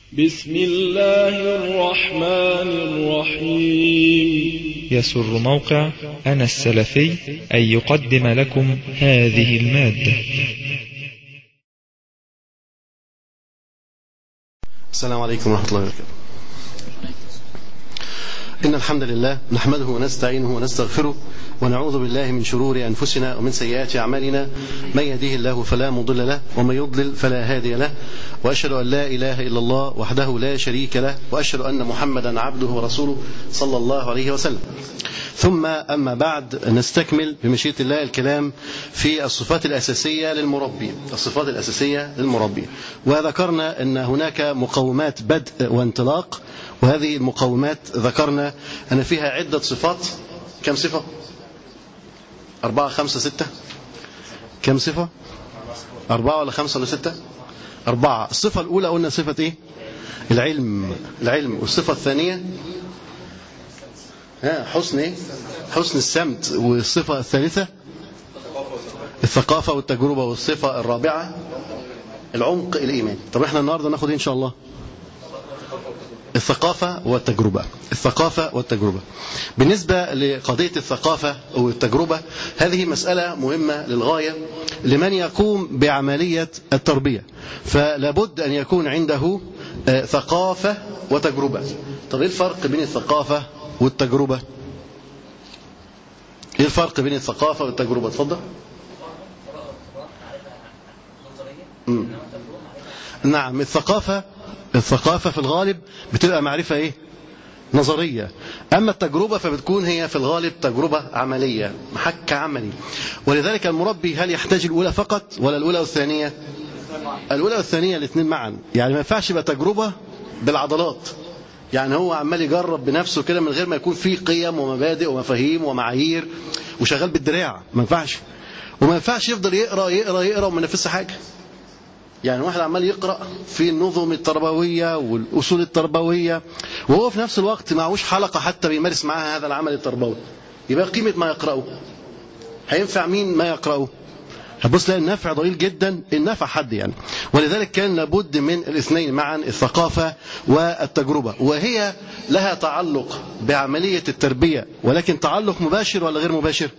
بسم الله الرحمن الرحيم يسر موقع أنا السلفي أن يقدم لكم هذه المادة السلام عليكم ورحمة الله وبركاته إن الحمد لله نحمده ونستعينه ونستغفره ونعوذ بالله من شرور أنفسنا ومن سيئات أعمالنا من يهده الله فلا مضل له ومن يضلل فلا هادي له وأشهد أن لا إله إلا الله وحده لا شريك له وأشهد أن محمدا عبده ورسوله صلى الله عليه وسلم ثم أما بعد نستكمل بمشيئة الله الكلام في الصفات الأساسية للمربي الصفات الأساسية للمربي وذكرنا أن هناك مقومات بدء وانطلاق وهذه المقومات ذكرنا أن فيها عدة صفات كم صفة أربعة خمسة ستة كم صفة أربعة ولا خمسة ولا ستة أربعة الصفة الأولى قلنا صفة إيه العلم العلم والصفة الثانية ها حسن إيه حسن السمت والصفة الثالثة الثقافة والتجربة والصفة الرابعة العمق الإيمان طب احنا النهاردة ناخد إيه إن شاء الله الثقافة والتجربة الثقافة والتجربة بالنسبة لقضية الثقافة والتجربة هذه مسألة مهمة للغاية لمن يقوم بعملية التربية فلابد أن يكون عنده ثقافة وتجربة طب إيه الفرق بين الثقافة والتجربة إيه الفرق بين الثقافة والتجربة اتفضل مم. نعم الثقافة الثقافة في الغالب بتبقى معرفة ايه نظرية أما التجربة فبتكون هي في الغالب تجربة عملية محك عملي ولذلك المربي هل يحتاج الأولى فقط ولا الأولى والثانية الأولى والثانية الاثنين معا يعني ما ينفعش يبقى تجربة بالعضلات يعني هو عمال يجرب بنفسه كده من غير ما يكون فيه قيم ومبادئ ومفاهيم ومعايير وشغال بالدراع ما ينفعش وما ينفعش يفضل يقرا يقرا يقرا وما ينفذش حاجه يعني واحد عمال يقرأ في النظم التربوية والأصول التربوية وهو في نفس الوقت معهوش حلقة حتى بيمارس معها هذا العمل التربوي يبقى قيمة ما يقرأه هينفع مين ما يقرأه هتبص تلاقي النفع ضئيل جدا النفع حد يعني ولذلك كان لابد من الاثنين معا الثقافة والتجربة وهي لها تعلق بعملية التربية ولكن تعلق مباشر ولا غير مباشر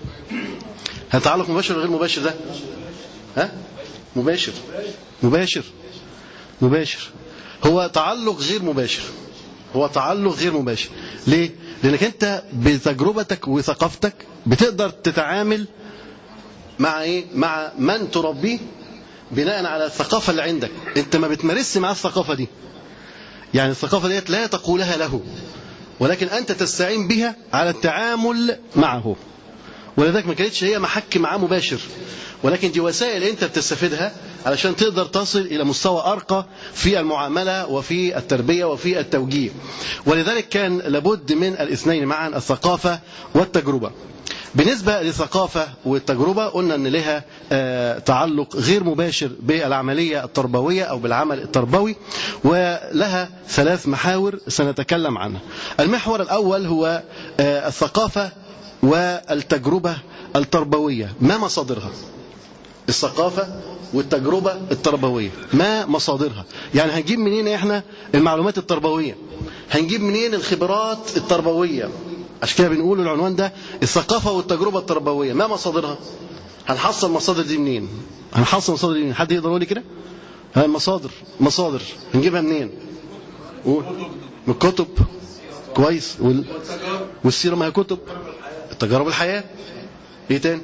هل تعلق مباشر ولا غير مباشر ده ها مباشر مباشر مباشر هو تعلق غير مباشر هو تعلق غير مباشر ليه لانك انت بتجربتك وثقافتك بتقدر تتعامل مع ايه مع من تربيه بناء على الثقافه اللي عندك انت ما بتمارسش مع الثقافه دي يعني الثقافه ديت لا تقولها له ولكن انت تستعين بها على التعامل معه ولذلك ما كانتش هي محك معاه مباشر ولكن دي وسائل انت بتستفيدها علشان تقدر تصل الى مستوى ارقى في المعامله وفي التربيه وفي التوجيه ولذلك كان لابد من الاثنين معا الثقافه والتجربه بالنسبة للثقافة والتجربة قلنا أن لها تعلق غير مباشر بالعملية التربوية أو بالعمل التربوي ولها ثلاث محاور سنتكلم عنها المحور الأول هو الثقافة والتجربة التربوية ما مصادرها الثقافة والتجربة التربوية ما مصادرها يعني هنجيب منين احنا المعلومات التربوية هنجيب منين الخبرات التربوية عشان كده بنقول العنوان ده الثقافة والتجربة التربوية ما مصادرها هنحصل مصادر دي منين هنحصل مصادر دي منين حد يقدر يقول لي كده ها مصادر مصادر هنجيبها منين قول من الكتب كويس وال... والسيرة ما هي كتب تجارب الحياة ايه تاني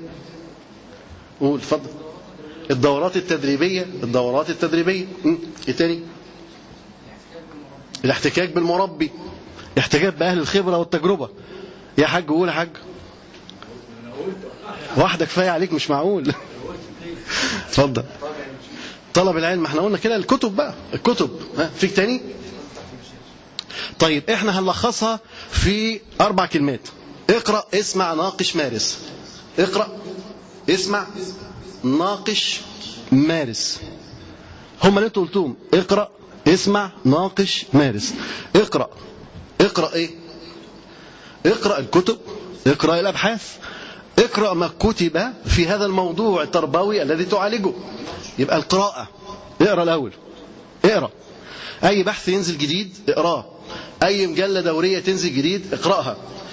قول اتفضل الدورات التدريبية الدورات التدريبية ايه تاني الاحتكاك بالمربي احتكاك بأهل الخبرة والتجربة يا حاج قول يا حاج واحدة كفاية عليك مش معقول اتفضل طلب العلم احنا قلنا كده الكتب بقى الكتب ها فيك تاني طيب احنا هنلخصها في اربع كلمات اقرأ اسمع ناقش مارس اقرأ اسمع ناقش مارس هم اللي انتوا قلتوهم اقرأ اسمع ناقش مارس اقرأ اقرأ ايه اقرأ الكتب اقرأ الأبحاث اقرأ ما كتب في هذا الموضوع التربوي الذي تعالجه يبقى القراءة اقرأ الأول اقرأ أي بحث ينزل جديد اقراه أي مجلة دورية تنزل جديد اقرأها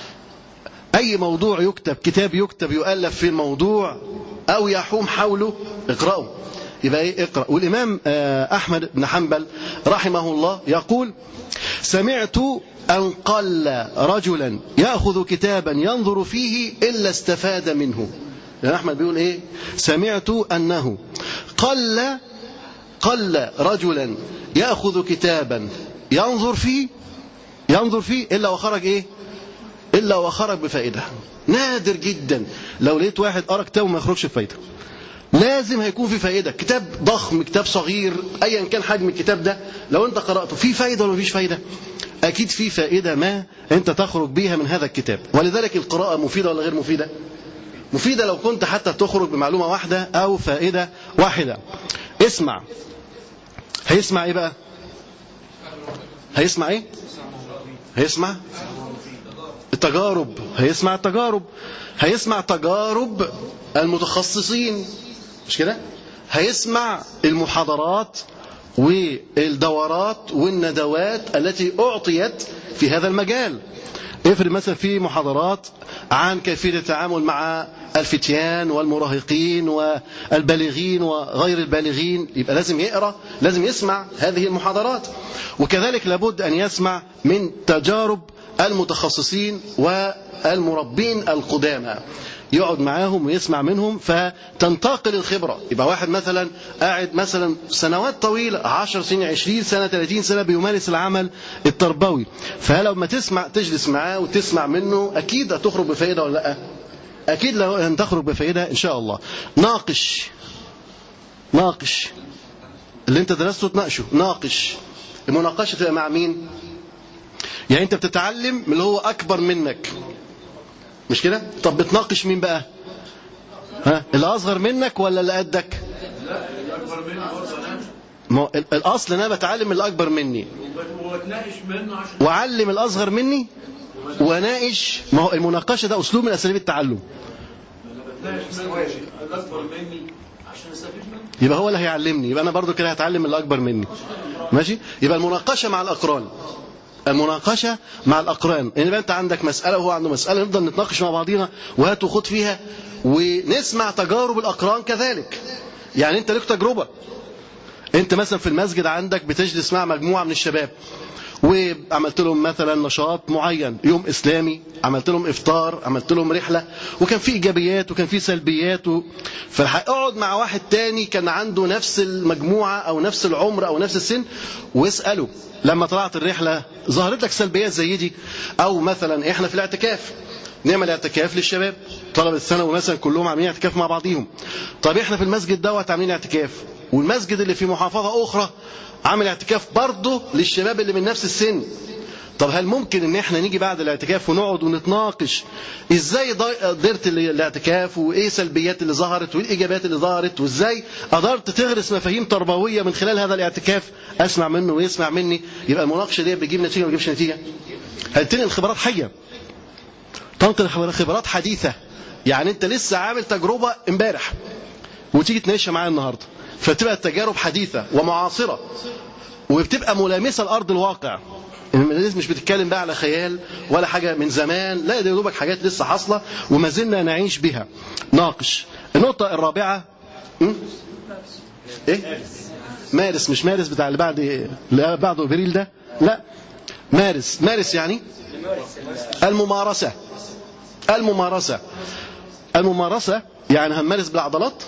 أي موضوع يكتب كتاب يكتب يؤلف في الموضوع أو يحوم حوله اقرأه يبقى ايه اقرأ والإمام آه، أحمد بن حنبل رحمه الله يقول سمعت أن قل رجلا يأخذ كتابا ينظر فيه إلا استفاد منه يعني أحمد بيقول إيه سمعت أنه قل قل رجلا يأخذ كتابا ينظر فيه ينظر فيه إلا وخرج إيه إلا وخرج بفائدة نادر جدا لو لقيت واحد قرأ كتاب وما يخرجش بفائدة لازم هيكون في فائدة كتاب ضخم كتاب صغير أيا كان حجم الكتاب ده لو أنت قرأته في فائدة ولا مفيش فائدة أكيد في فائدة ما أنت تخرج بيها من هذا الكتاب ولذلك القراءة مفيدة ولا غير مفيدة مفيدة لو كنت حتى تخرج بمعلومة واحدة أو فائدة واحدة اسمع هيسمع إيه بقى هيسمع إيه هيسمع التجارب هيسمع التجارب هيسمع تجارب المتخصصين مش كده هيسمع المحاضرات والدورات والندوات التي أعطيت في هذا المجال افرض مثلا في محاضرات عن كيفية التعامل مع الفتيان والمراهقين والبالغين وغير البالغين يبقى لازم يقرأ لازم يسمع هذه المحاضرات وكذلك لابد أن يسمع من تجارب المتخصصين والمربين القدامى يقعد معاهم ويسمع منهم فتنتقل الخبرة يبقى واحد مثلا قاعد مثلا سنوات طويلة 10 سنين 20 سنة 30 سنة بيمارس العمل التربوي فلما تسمع تجلس معاه وتسمع منه أكيد هتخرج بفائدة ولا لا أكيد لو أن تخرج بفائدة إن شاء الله ناقش ناقش اللي انت درسته تناقشه ناقش المناقشة تبقى مع مين يعني انت بتتعلم من اللي هو أكبر منك مش كده طب بتناقش مين بقى ها اللي اصغر منك ولا اللي قدك ما هو الاصل ان انا بتعلم من اللي اكبر مني واعلم الاصغر مني واناقش ما هو المناقشه ده اسلوب من اساليب التعلم يبقى هو اللي هيعلمني يبقى انا برضو كده هتعلم من اللي اكبر مني ماشي يبقى المناقشه مع الاقران المناقشة مع الأقران إن يعني أنت عندك مسألة وهو عنده مسألة نفضل نتناقش مع بعضينا وهات وخد فيها ونسمع تجارب الأقران كذلك يعني أنت لك تجربة أنت مثلا في المسجد عندك بتجلس مع مجموعة من الشباب وعملت لهم مثلا نشاط معين يوم اسلامي عملت لهم افطار عملت لهم رحله وكان في ايجابيات وكان في سلبيات و... فاقعد مع واحد تاني كان عنده نفس المجموعه او نفس العمر او نفس السن واساله لما طلعت الرحله ظهرت لك سلبيات زي دي او مثلا احنا في الاعتكاف نعمل اعتكاف للشباب طلبة الثانوي مثلا كلهم عاملين اعتكاف مع بعضيهم طب احنا في المسجد دوت عاملين اعتكاف والمسجد اللي في محافظة أخرى عامل اعتكاف برضه للشباب اللي من نفس السن طب هل ممكن ان احنا نيجي بعد الاعتكاف ونقعد ونتناقش ازاي قدرت الاعتكاف وايه سلبيات اللي ظهرت وايه الايجابيات اللي ظهرت وازاي قدرت تغرس مفاهيم تربويه من خلال هذا الاعتكاف اسمع منه ويسمع مني يبقى المناقشه دي بتجيب نتيجه ما بتجيبش نتيجه هتنقل خبرات حيه تنقل خبرات حديثه يعني انت لسه عامل تجربه امبارح وتيجي تناقشها معايا النهارده فتبقى التجارب حديثة ومعاصرة وبتبقى ملامسة لأرض الواقع الناس مش بتتكلم بقى على خيال ولا حاجة من زمان لا دي دوبك حاجات لسه حاصلة وما زلنا نعيش بها ناقش النقطة الرابعة م? ايه مارس مش مارس بتاع اللي بعد اللي بعده ابريل ده لا مارس مارس يعني الممارسة الممارسة الممارسة يعني هنمارس بالعضلات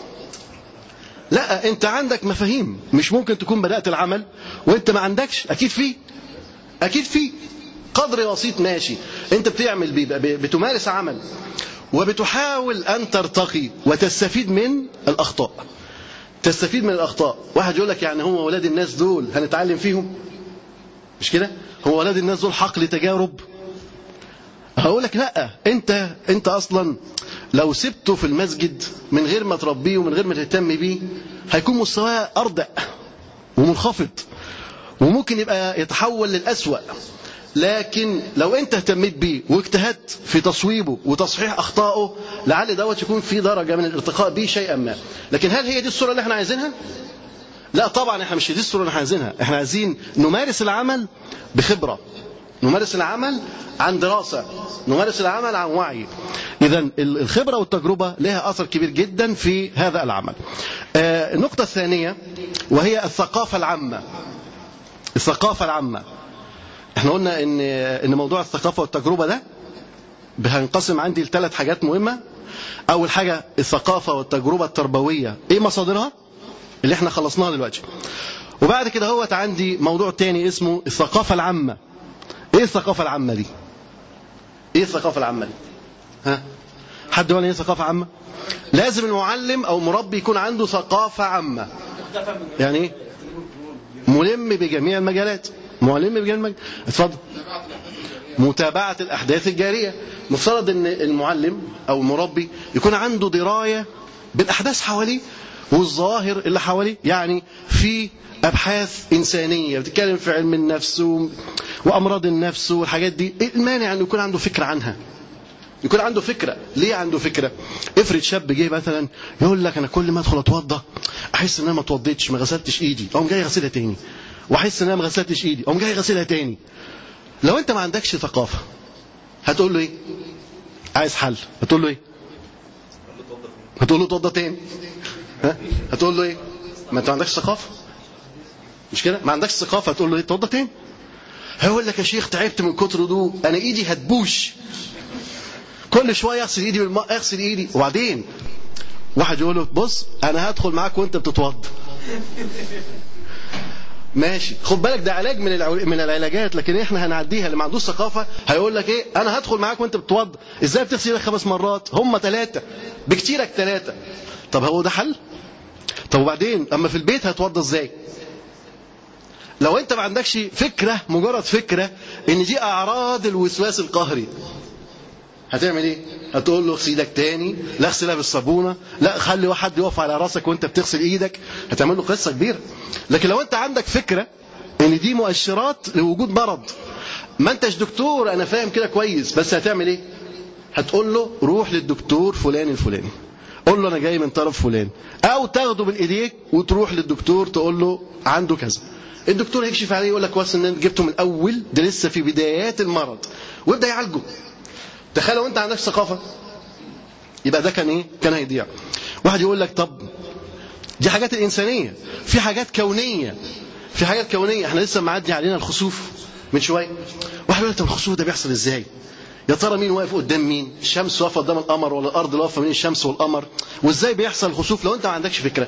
لا انت عندك مفاهيم مش ممكن تكون بدأت العمل وانت ما عندكش اكيد في اكيد في قدر بسيط ماشي انت بتعمل بيه بتمارس عمل وبتحاول ان ترتقي وتستفيد من الاخطاء تستفيد من الاخطاء واحد يقول لك يعني هو ولاد الناس دول هنتعلم فيهم مش كده هو ولاد الناس دول حقل تجارب هقول لك لا انت انت اصلا لو سبته في المسجد من غير ما تربيه ومن غير ما تهتم بيه هيكون مستواه أردأ ومنخفض وممكن يبقى يتحول للأسوأ لكن لو انت اهتميت بيه واجتهدت في تصويبه وتصحيح اخطائه لعل دوت يكون في درجه من الارتقاء به شيئا ما لكن هل هي دي الصوره اللي احنا عايزينها لا طبعا احنا مش دي الصوره اللي احنا عايزينها احنا عايزين نمارس العمل بخبره نمارس العمل عن دراسه نمارس العمل عن وعي اذا الخبره والتجربه لها اثر كبير جدا في هذا العمل آه، النقطه الثانيه وهي الثقافه العامه الثقافه العامه احنا قلنا ان ان موضوع الثقافه والتجربه ده هينقسم عندي لثلاث حاجات مهمه اول حاجه الثقافه والتجربه التربويه ايه مصادرها اللي احنا خلصناها دلوقتي وبعد كده هوت عندي موضوع تاني اسمه الثقافه العامه ايه الثقافه العامه دي ايه الثقافه العامه دي ها حد يقول ايه ثقافه عامه لازم المعلم او المربي يكون عنده ثقافه عامه يعني ايه ملم بجميع المجالات ملم بجميع المجالات اتفضل متابعة الأحداث الجارية مفترض أن المعلم أو المربي يكون عنده دراية بالأحداث حواليه والظاهر اللي حواليه يعني في أبحاث إنسانية بتتكلم في علم النفس و- وأمراض النفس والحاجات دي إيه المانع أنه يكون عنده فكرة عنها يكون عنده فكرة ليه عنده فكرة افرض شاب جه مثلا يقول لك أنا كل ما أدخل أتوضى أحس إن أنا ما اتوضيتش ما غسلتش إيدي أقوم جاي غسلها تاني وأحس إن أنا ما غسلتش إيدي أقوم جاي غسلها تاني لو أنت ما عندكش ثقافة هتقول له إيه عايز حل هتقول له إيه هتقول له اتوضى تاني ها هتقول له إيه ما أنت ما عندكش ثقافة مش كده ما عندكش ثقافة هتقول له إيه اتوضى تاني هيقول لك يا شيخ تعبت من كتر دو انا ايدي هتبوش كل شويه اغسل ايدي بالماء اغسل ايدي وبعدين واحد يقول له بص انا هدخل معاك وانت بتتوضى ماشي خد بالك ده علاج من العو... من العلاجات لكن احنا هنعديها اللي ما عندوش ثقافه هيقول لك ايه انا هدخل معاك وانت بتتوضى ازاي بتغسل ايدك خمس مرات هم ثلاثه بكتيرك ثلاثه طب هو ده حل طب وبعدين اما في البيت هتوضى ازاي لو انت ما عندكش فكره مجرد فكره ان دي اعراض الوسواس القهري هتعمل ايه هتقول له اغسل ايدك تاني لا اغسلها بالصابونه لا خلي واحد يقف على راسك وانت بتغسل ايدك هتعمل له قصه كبيره لكن لو انت عندك فكره ان دي مؤشرات لوجود مرض ما انتش دكتور انا فاهم كده كويس بس هتعمل ايه هتقول له روح للدكتور فلان الفلاني قول له انا جاي من طرف فلان او تاخده من ايديك وتروح للدكتور تقول له عنده كذا الدكتور هيكشف عليه يقول لك كويس ان انت جبته من الاول ده لسه في بدايات المرض ويبدا يعالجه تخيل لو انت عندكش ثقافه يبقى ده كان ايه كان هيضيع واحد يقول لك طب دي حاجات الانسانيه في حاجات كونيه في حاجات كونيه احنا لسه معدي علينا الخسوف من شويه واحد يقول لك طب الخسوف ده بيحصل ازاي يا ترى مين واقف قدام مين الشمس واقفه قدام القمر ولا الارض اللي واقفه بين الشمس والقمر وازاي بيحصل الخسوف لو انت ما عندكش فكره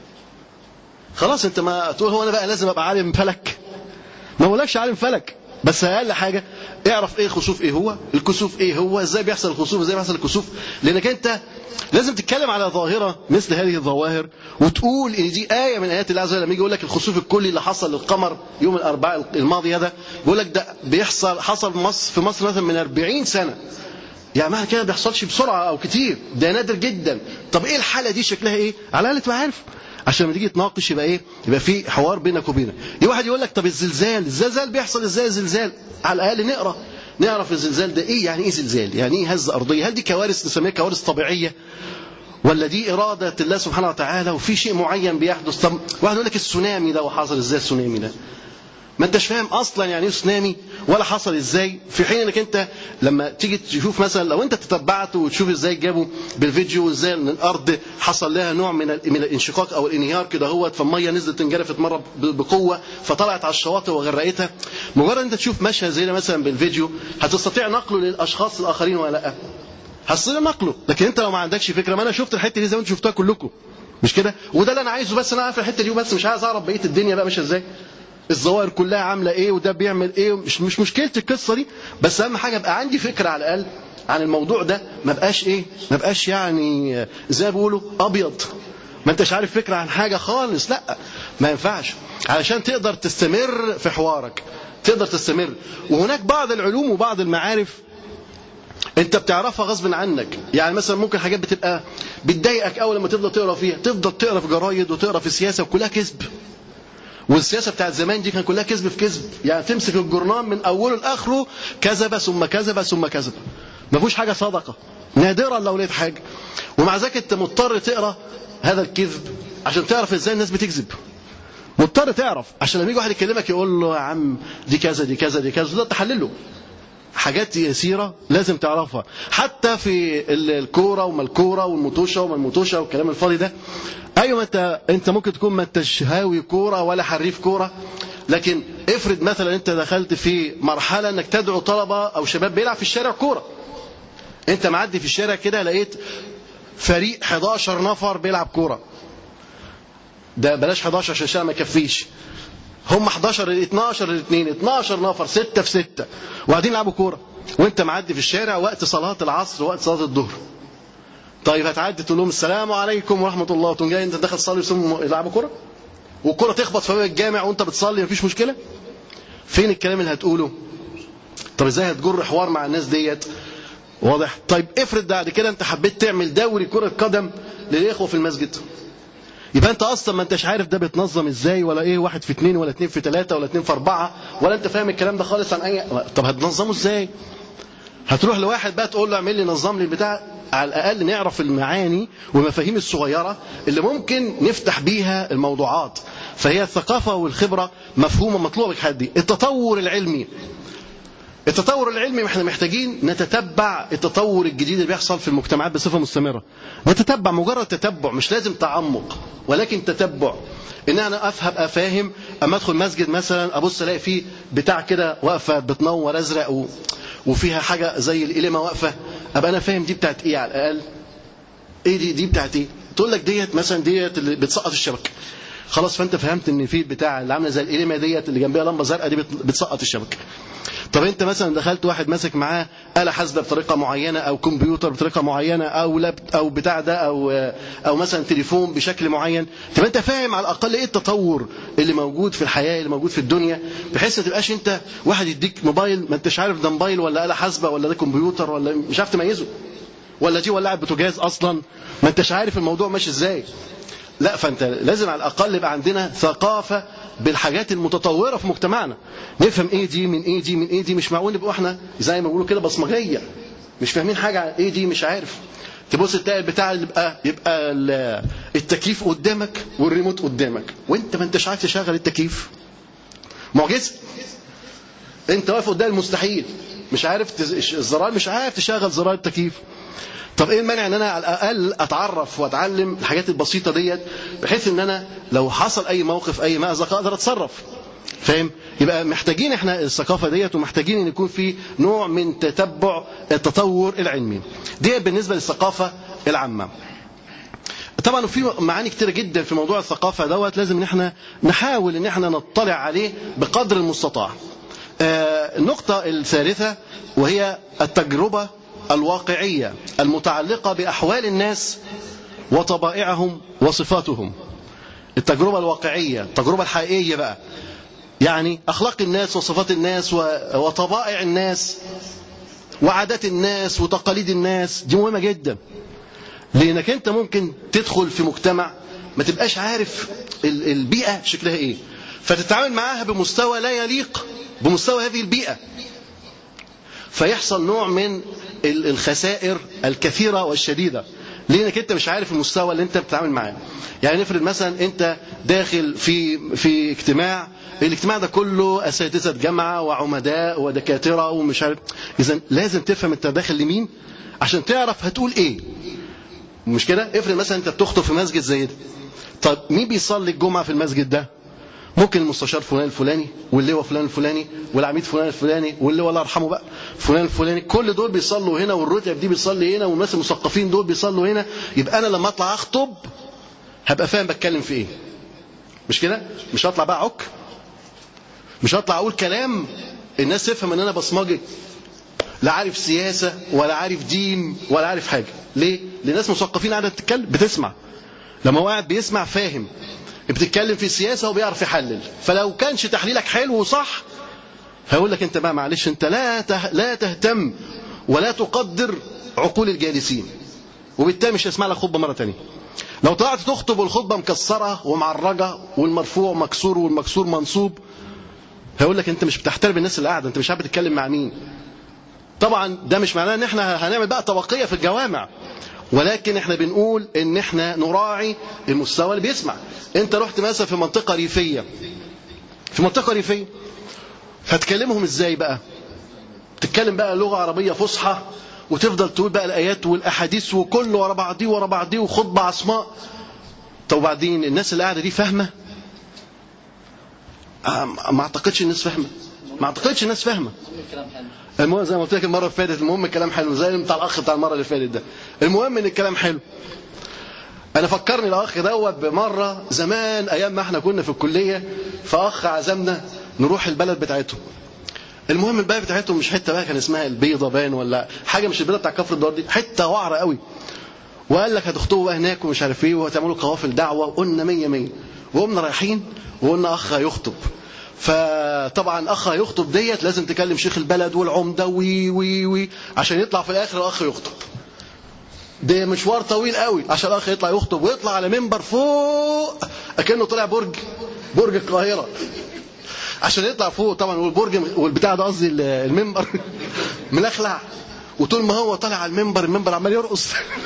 خلاص انت ما تقول هو انا بقى لازم ابقى عالم فلك ما بقولكش عالم فلك بس اقل حاجه اعرف ايه الخسوف ايه هو الكسوف ايه هو ازاي بيحصل الخسوف ازاي بيحصل الكسوف لانك انت لازم تتكلم على ظاهره مثل هذه الظواهر وتقول ان دي ايه من ايات الله عز وجل لما يجي يقول لك الخسوف الكلي اللي حصل للقمر يوم الاربعاء الماضي هذا بيقول لك ده بيحصل حصل مصر في مصر مثلا من 40 سنه يعني معنى كده ما بيحصلش بسرعه او كتير ده نادر جدا طب ايه الحاله دي شكلها ايه على الاقل تبقى عارف عشان لما تيجي تناقش يبقى ايه يبقى في حوار بينك وبينه يجي واحد يقول لك طب الزلزال الزلزال بيحصل ازاي الزلزال على الاقل نقرا نعرف الزلزال ده ايه يعني ايه زلزال يعني ايه هزه ارضيه هل دي كوارث نسميها كوارث طبيعيه ولا دي إرادة الله سبحانه وتعالى وفي شيء معين بيحدث طب واحد يقول لك السونامي ده وحصل ازاي السونامي ده ما انتش فاهم اصلا يعني ايه تسونامي ولا حصل ازاي في حين انك انت لما تيجي تشوف مثلا لو انت تتبعت وتشوف ازاي جابوا بالفيديو ازاي ان الارض حصل لها نوع من من الانشقاق او الانهيار كده هوت فالميه نزلت انجرفت مره بقوه فطلعت على الشواطئ وغرقتها مجرد انت تشوف مشهد زي ده مثلا بالفيديو هتستطيع نقله للاشخاص الاخرين ولا لا هتصير نقله لكن انت لو ما عندكش فكره ما انا شفت الحته دي زي ما انتوا شفتوها كلكم مش كده وده اللي انا عايزه بس انا عارف الحته دي بس مش عايز اعرف بقيه الدنيا بقى ماشيه ازاي الظواهر كلها عامله ايه وده بيعمل ايه مش مش مشكله القصه دي بس اهم حاجه ابقى عندي فكره على الاقل عن الموضوع ده ما بقاش ايه ما بقاش يعني زي ما بيقولوا ابيض ما انتش عارف فكره عن حاجه خالص لا ما ينفعش علشان تقدر تستمر في حوارك تقدر تستمر وهناك بعض العلوم وبعض المعارف انت بتعرفها غصب عنك يعني مثلا ممكن حاجات بتبقى بتضايقك اول لما تفضل تقرا فيها تفضل تقرا في جرايد وتقرا في سياسه وكلها كذب والسياسه بتاعت زمان دي كان كلها كذب في كذب يعني تمسك الجرنان من اوله لاخره كذب ثم كذب ثم كذب ما فيهوش حاجه صدقه نادرا لو لقيت حاجه ومع ذلك انت مضطر تقرا هذا الكذب عشان تعرف ازاي الناس بتكذب مضطر تعرف عشان لما يجي واحد يكلمك يقول له يا عم دي كذا دي كذا دي كذا تقدر تحلله حاجات يسيرة لازم تعرفها حتى في الكورة وما الكورة والمطوشة وما المطوشة والكلام الفاضي ده أيوة انت انت ممكن تكون ما انتش هاوي كورة ولا حريف كورة لكن افرض مثلا انت دخلت في مرحلة انك تدعو طلبة او شباب بيلعب في الشارع كورة انت معدي في الشارع كده لقيت فريق 11 نفر بيلعب كورة ده بلاش 11 عشان الشارع ما يكفيش هم 11 ل 12 ل 2 12 نفر 6 في 6 وقاعدين يلعبوا كوره وانت معدي في الشارع وقت صلاه العصر وقت صلاه الظهر طيب هتعدي تقول لهم السلام عليكم ورحمه الله وتقوم جاي انت داخل تصلي وسم يلعبوا كوره والكوره تخبط في باب الجامع وانت بتصلي مفيش مشكله فين الكلام اللي هتقوله طب ازاي هتجر حوار مع الناس ديت واضح طيب افرض بعد كده انت حبيت تعمل دوري كره قدم للاخوه في المسجد يبقى انت اصلا ما انتش عارف ده بيتنظم ازاي ولا ايه واحد في اثنين ولا اثنين في ثلاثة ولا اثنين في اربعة ولا انت فاهم الكلام ده خالص عن اي طب هتنظمه ازاي هتروح لواحد بقى تقول له اعمل لي نظم لي البتاع على الاقل نعرف المعاني والمفاهيم الصغيرة اللي ممكن نفتح بيها الموضوعات فهي الثقافة والخبرة مفهومة مطلوبة بالحد دي التطور العلمي التطور العلمي احنا محتاجين نتتبع التطور الجديد اللي بيحصل في المجتمعات بصفه مستمره نتتبع مجرد تتبع مش لازم تعمق ولكن تتبع ان انا افهم افاهم اما ادخل مسجد مثلا ابص الاقي فيه بتاع كده واقفه بتنور ازرق و... وفيها حاجه زي القلمه واقفه ابقى انا فاهم دي بتاعت ايه على الاقل ايه دي دي بتاعت ايه تقول لك ديت مثلا ديت اللي بتسقط الشبكه خلاص فانت فهمت ان في بتاع اللي عامله زي القلمه ديت اللي جنبها لمبه زرقاء دي بتسقط الشبكه طب انت مثلا دخلت واحد ماسك معاه آلة حاسبة بطريقة معينة أو كمبيوتر بطريقة معينة أو لاب أو بتاع ده أو أو مثلا تليفون بشكل معين طب انت فاهم على الأقل إيه التطور اللي موجود في الحياة اللي موجود في الدنيا بحيث ما تبقاش انت واحد يديك موبايل ما انتش عارف ده موبايل ولا آلة حاسبة ولا ده كمبيوتر ولا مش عارف تميزه ولا دي ولاعة بوتاجاز أصلا ما انتش عارف الموضوع ماشي ازاي لا فانت لازم على الاقل يبقى عندنا ثقافه بالحاجات المتطوره في مجتمعنا نفهم ايه دي من ايه دي من ايه دي مش معقول نبقى احنا زي ما بيقولوا كده بصمجيه مش فاهمين حاجه عن ايه دي مش عارف تبص تلاقي البتاع اللي يبقى يبقى التكييف قدامك والريموت قدامك وانت ما انتش عارف تشغل التكييف معجزه انت واقف قدام المستحيل مش عارف الزرار مش عارف تشغل زرار التكييف طب ايه المانع ان انا على الاقل اتعرف واتعلم الحاجات البسيطه ديت بحيث ان انا لو حصل اي موقف اي مازق اقدر اتصرف فاهم يبقى محتاجين احنا الثقافه ديت ومحتاجين ان يكون في نوع من تتبع التطور العلمي دي بالنسبه للثقافه العامه طبعا في معاني كتيرة جدا في موضوع الثقافة دوت لازم ان احنا نحاول ان احنا نطلع عليه بقدر المستطاع آه النقطة الثالثة وهي التجربة الواقعية المتعلقة بأحوال الناس وطبائعهم وصفاتهم التجربة الواقعية التجربة الحقيقية بقى يعني أخلاق الناس وصفات الناس وطبائع الناس وعادات الناس وتقاليد الناس دي مهمة جدا لأنك أنت ممكن تدخل في مجتمع ما تبقاش عارف البيئة شكلها إيه فتتعامل معاها بمستوى لا يليق بمستوى هذه البيئة فيحصل نوع من الخسائر الكثيرة والشديدة لانك انت مش عارف المستوى اللي انت بتتعامل معاه يعني نفرض مثلا انت داخل في في اجتماع الاجتماع ده كله اساتذه جامعه وعمداء ودكاتره ومش عارف اذا لازم تفهم انت داخل لمين عشان تعرف هتقول ايه مش كده افرض مثلا انت بتخطب في مسجد زي ده طب مين بيصلي الجمعه في المسجد ده ممكن المستشار فلان الفلاني واللواء فلان الفلاني والعميد فلان الفلاني واللواء الله يرحمه بقى فلان الفلاني كل دول بيصلوا هنا والرتب دي بيصلي هنا والناس المثقفين دول بيصلوا هنا يبقى انا لما اطلع اخطب هبقى فاهم بتكلم في ايه مش كده مش هطلع بقى عك مش هطلع اقول كلام الناس تفهم ان انا بصمجي لا عارف سياسه ولا عارف دين ولا عارف حاجه ليه لان ناس مثقفين قاعده بتتكلم بتسمع لما هو قاعد بيسمع فاهم بتتكلم في السياسه وبيعرف يحلل فلو كانش تحليلك حلو وصح هيقول لك انت بقى معلش انت لا ته... لا تهتم ولا تقدر عقول الجالسين وبالتالي مش هيسمع لك خطبه مره ثانيه لو طلعت تخطب والخطبه مكسره ومعرجه والمرفوع مكسور والمكسور منصوب هيقول لك انت مش بتحترم الناس اللي قاعده انت مش عارف بتتكلم مع مين طبعا ده مش معناه ان احنا هنعمل بقى طبقيه في الجوامع ولكن احنا بنقول ان احنا نراعي المستوى اللي بيسمع انت رحت مثلا في منطقة ريفية في منطقة ريفية هتكلمهم ازاي بقى تتكلم بقى لغة عربية فصحى وتفضل تقول بقى الآيات والأحاديث وكله ورا بعضيه ورا بعضيه وخطبة عصماء طب وبعدين الناس اللي قاعدة دي فاهمة ما اعتقدش الناس فاهمة ما اعتقدش الناس فاهمة المهم زي ما قلت لك المرة اللي فاتت المهم الكلام حلو زي بتاع الأخ بتاع المرة اللي فاتت ده المهم إن الكلام حلو أنا فكرني الأخ دوت بمرة زمان أيام ما احنا كنا في الكلية فأخ عزمنا نروح البلد بتاعتهم المهم البلد بتاعتهم مش حته بقى كان اسمها البيضه بان ولا حاجه مش البيضه بتاع كفر الدوار دي حته وعره قوي وقال لك هتخطبوا بقى هناك ومش عارف ايه وهتعملوا قوافل دعوه وقلنا 100 100 وقمنا رايحين وقلنا اخ هيخطب فطبعا اخ هيخطب ديت لازم تكلم شيخ البلد والعمده وي وي وي عشان يطلع في الاخر الاخ يخطب ده مشوار طويل قوي عشان الاخ يطلع يخطب ويطلع على منبر فوق اكنه طلع برج برج القاهره عشان يطلع فوق طبعا والبرج والبتاع ده قصدي المنبر ملخلع وطول ما هو طالع على المنبر المنبر عمال يرقص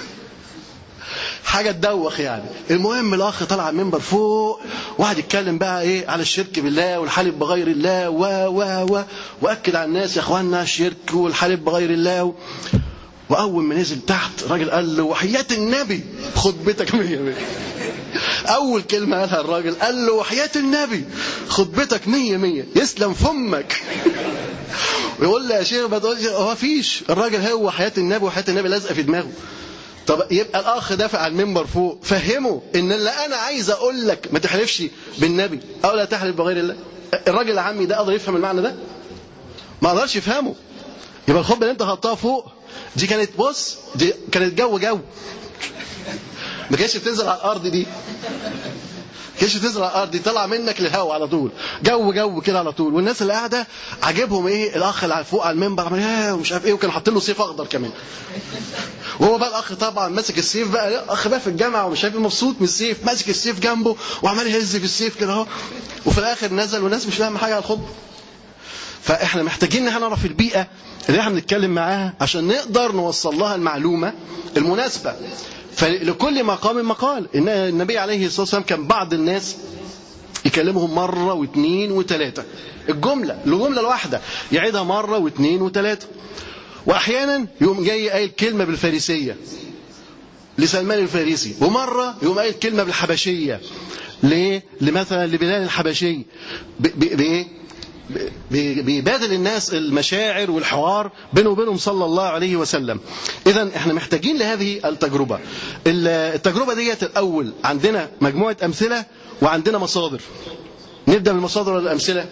حاجه تدوخ يعني المهم الاخ طلع على المنبر فوق وقعد يتكلم بقى ايه على الشرك بالله والحلف بغير الله و و و واكد على الناس يا اخوانا الشرك والحلف بغير الله و... واول ما نزل تحت الراجل قال له وحياه النبي خطبتك مية مية اول كلمه قالها الراجل قال له وحياه النبي خطبتك مية مية يسلم فمك ويقول له يا شيخ ما تقولش هو فيش الراجل هو حياه النبي وحياه النبي لازقه في دماغه طب يبقى الاخ دافع على المنبر فوق فهمه ان اللي انا عايز اقول لك ما تحلفش بالنبي او لا تحلف بغير الله الراجل العمي ده قدر يفهم المعنى ده ما قدرش يفهمه يبقى الخطبه اللي انت حطها فوق دي كانت بص دي كانت جو جو ما كانتش بتنزل على الارض دي ما كانتش بتنزل على الارض دي طالعه منك للهواء على طول جو جو كده على طول والناس اللي قاعده عاجبهم ايه الاخ اللي فوق على المنبر عمال ايه ومش عارف ايه وكان حاطين له سيف اخضر كمان وهو بقى الاخ طبعا ماسك السيف بقى الاخ بقى في الجامعه ومش عارف مبسوط من السيف ماسك السيف جنبه وعمال يهز في السيف كده اهو وفي الاخر نزل والناس مش فاهمه حاجه على الخطبه فاحنا محتاجين ان احنا نعرف البيئه اللي احنا بنتكلم معاها عشان نقدر نوصل لها المعلومه المناسبه فلكل مقام مقال إن النبي عليه الصلاه والسلام كان بعض الناس يكلمهم مره واثنين وثلاثه الجمله الجمله الواحده يعيدها مره واثنين وثلاثه واحيانا يقوم جاي قايل كلمه بالفارسيه لسلمان الفارسي ومره يقوم قايل كلمه بالحبشيه ليه لمثلا لبلال الحبشي بايه بيبادل الناس المشاعر والحوار بينه وبينهم صلى الله عليه وسلم اذا احنا محتاجين لهذه التجربه التجربه ديت الاول عندنا مجموعه امثله وعندنا مصادر نبدا بالمصادر ولا الامثله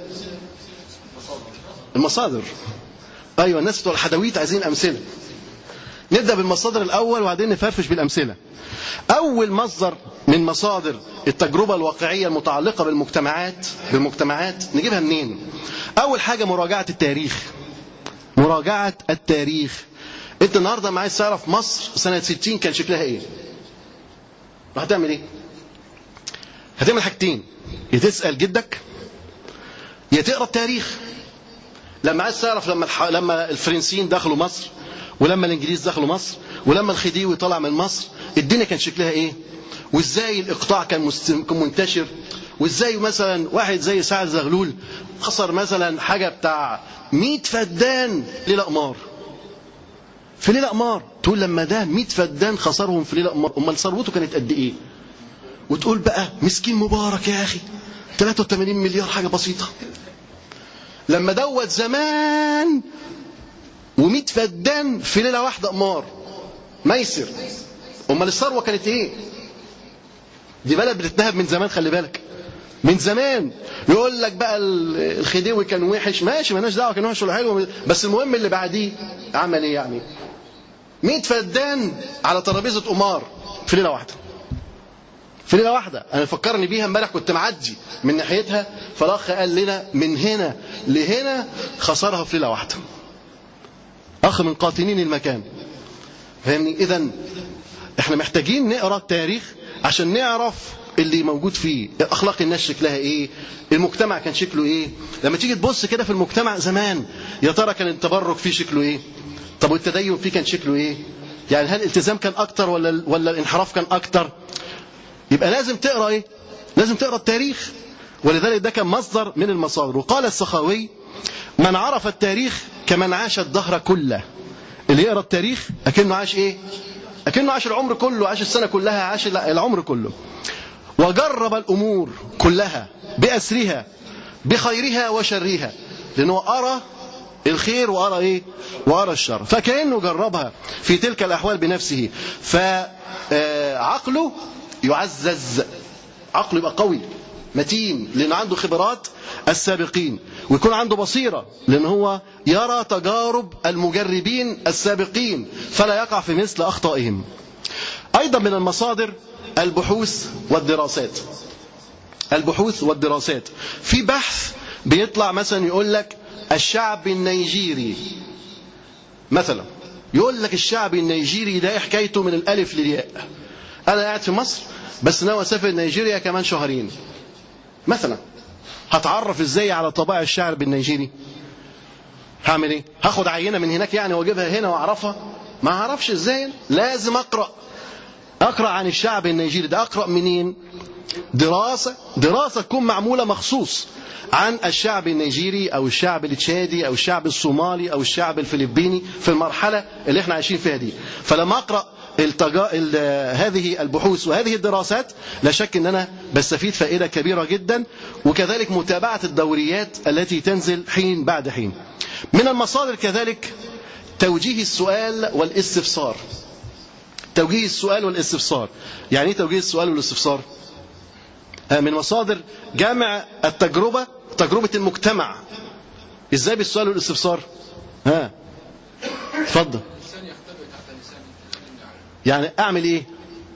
المصادر ايوه الناس بتوع الحدويت عايزين امثله نبدا بالمصادر الاول وبعدين نفرفش بالامثله اول مصدر من مصادر التجربه الواقعيه المتعلقه بالمجتمعات بالمجتمعات نجيبها منين اول حاجه مراجعه التاريخ مراجعه التاريخ انت النهارده ما عايز تعرف مصر سنه 60 كان شكلها ايه هتعمل ايه هتعمل حاجتين يا تسال جدك يا تقرا التاريخ لما عايز تعرف لما الح... لما الفرنسيين دخلوا مصر ولما الانجليز دخلوا مصر ولما الخديوي طلع من مصر الدنيا كان شكلها ايه وازاي الاقطاع كان مست... منتشر وازاي مثلا واحد زي سعد زغلول خسر مثلا حاجه بتاع 100 فدان ليله قمار في ليله قمار تقول لما ده 100 فدان خسرهم في ليله قمار امال ثروته كانت قد ايه وتقول بقى مسكين مبارك يا اخي 83 مليار حاجه بسيطه لما دوت زمان و100 فدان في ليله واحده قمار ميسر امال الثروه كانت ايه دي بلد بتتنهب من زمان خلي بالك من زمان يقول لك بقى الخديوي كان وحش ماشي مالناش دعوه كان وحش ولا حلو بس المهم اللي بعديه عمل ايه يعني 100 فدان على ترابيزه قمار في ليله واحده في ليله واحده انا فكرني بيها امبارح كنت معدي من ناحيتها فالاخ قال لنا من هنا لهنا خسرها في ليله واحده اخ من قاطنين المكان فاهمني اذا احنا محتاجين نقرا التاريخ عشان نعرف اللي موجود فيه اخلاق الناس شكلها ايه المجتمع كان شكله ايه لما تيجي تبص كده في المجتمع زمان يا ترى كان التبرك فيه شكله ايه طب والتدين فيه كان شكله ايه يعني هل الالتزام كان اكتر ولا ولا الانحراف كان اكتر يبقى لازم تقرا ايه لازم تقرا التاريخ ولذلك ده كان مصدر من المصادر وقال السخاوي من عرف التاريخ كمن عاش الدهر كله اللي يقرا التاريخ اكنه عاش ايه اكنه عاش العمر كله عاش السنه كلها عاش العمر كله وجرب الامور كلها باسرها بخيرها وشرها لانه ارى الخير وارى ايه وارى الشر فكانه جربها في تلك الاحوال بنفسه فعقله يعزز عقله يبقى قوي متين لأنه عنده خبرات السابقين ويكون عنده بصيرة لأن هو يرى تجارب المجربين السابقين فلا يقع في مثل أخطائهم أيضا من المصادر البحوث والدراسات البحوث والدراسات في بحث بيطلع مثلا يقول لك الشعب النيجيري مثلا يقول لك الشعب النيجيري ده حكايته من الألف للياء أنا قاعد في مصر بس ناوي أسافر نيجيريا كمان شهرين مثلا هتعرف ازاي على طبائع الشعب النيجيري هعمل ايه هاخد عينه من هناك يعني واجيبها هنا واعرفها ما اعرفش ازاي لازم اقرا اقرا عن الشعب النيجيري ده اقرا منين دراسه دراسه تكون معموله مخصوص عن الشعب النيجيري او الشعب التشادي او الشعب الصومالي او الشعب الفلبيني في المرحله اللي احنا عايشين فيها دي فلما اقرا التجا... ال... هذه البحوث وهذه الدراسات لا شك ان انا بستفيد فائده كبيره جدا وكذلك متابعه الدوريات التي تنزل حين بعد حين. من المصادر كذلك توجيه السؤال والاستفسار. توجيه السؤال والاستفسار. يعني ايه توجيه السؤال والاستفسار؟ من مصادر جامع التجربه تجربه المجتمع. ازاي بالسؤال والاستفسار؟ ها اتفضل. يعني اعمل ايه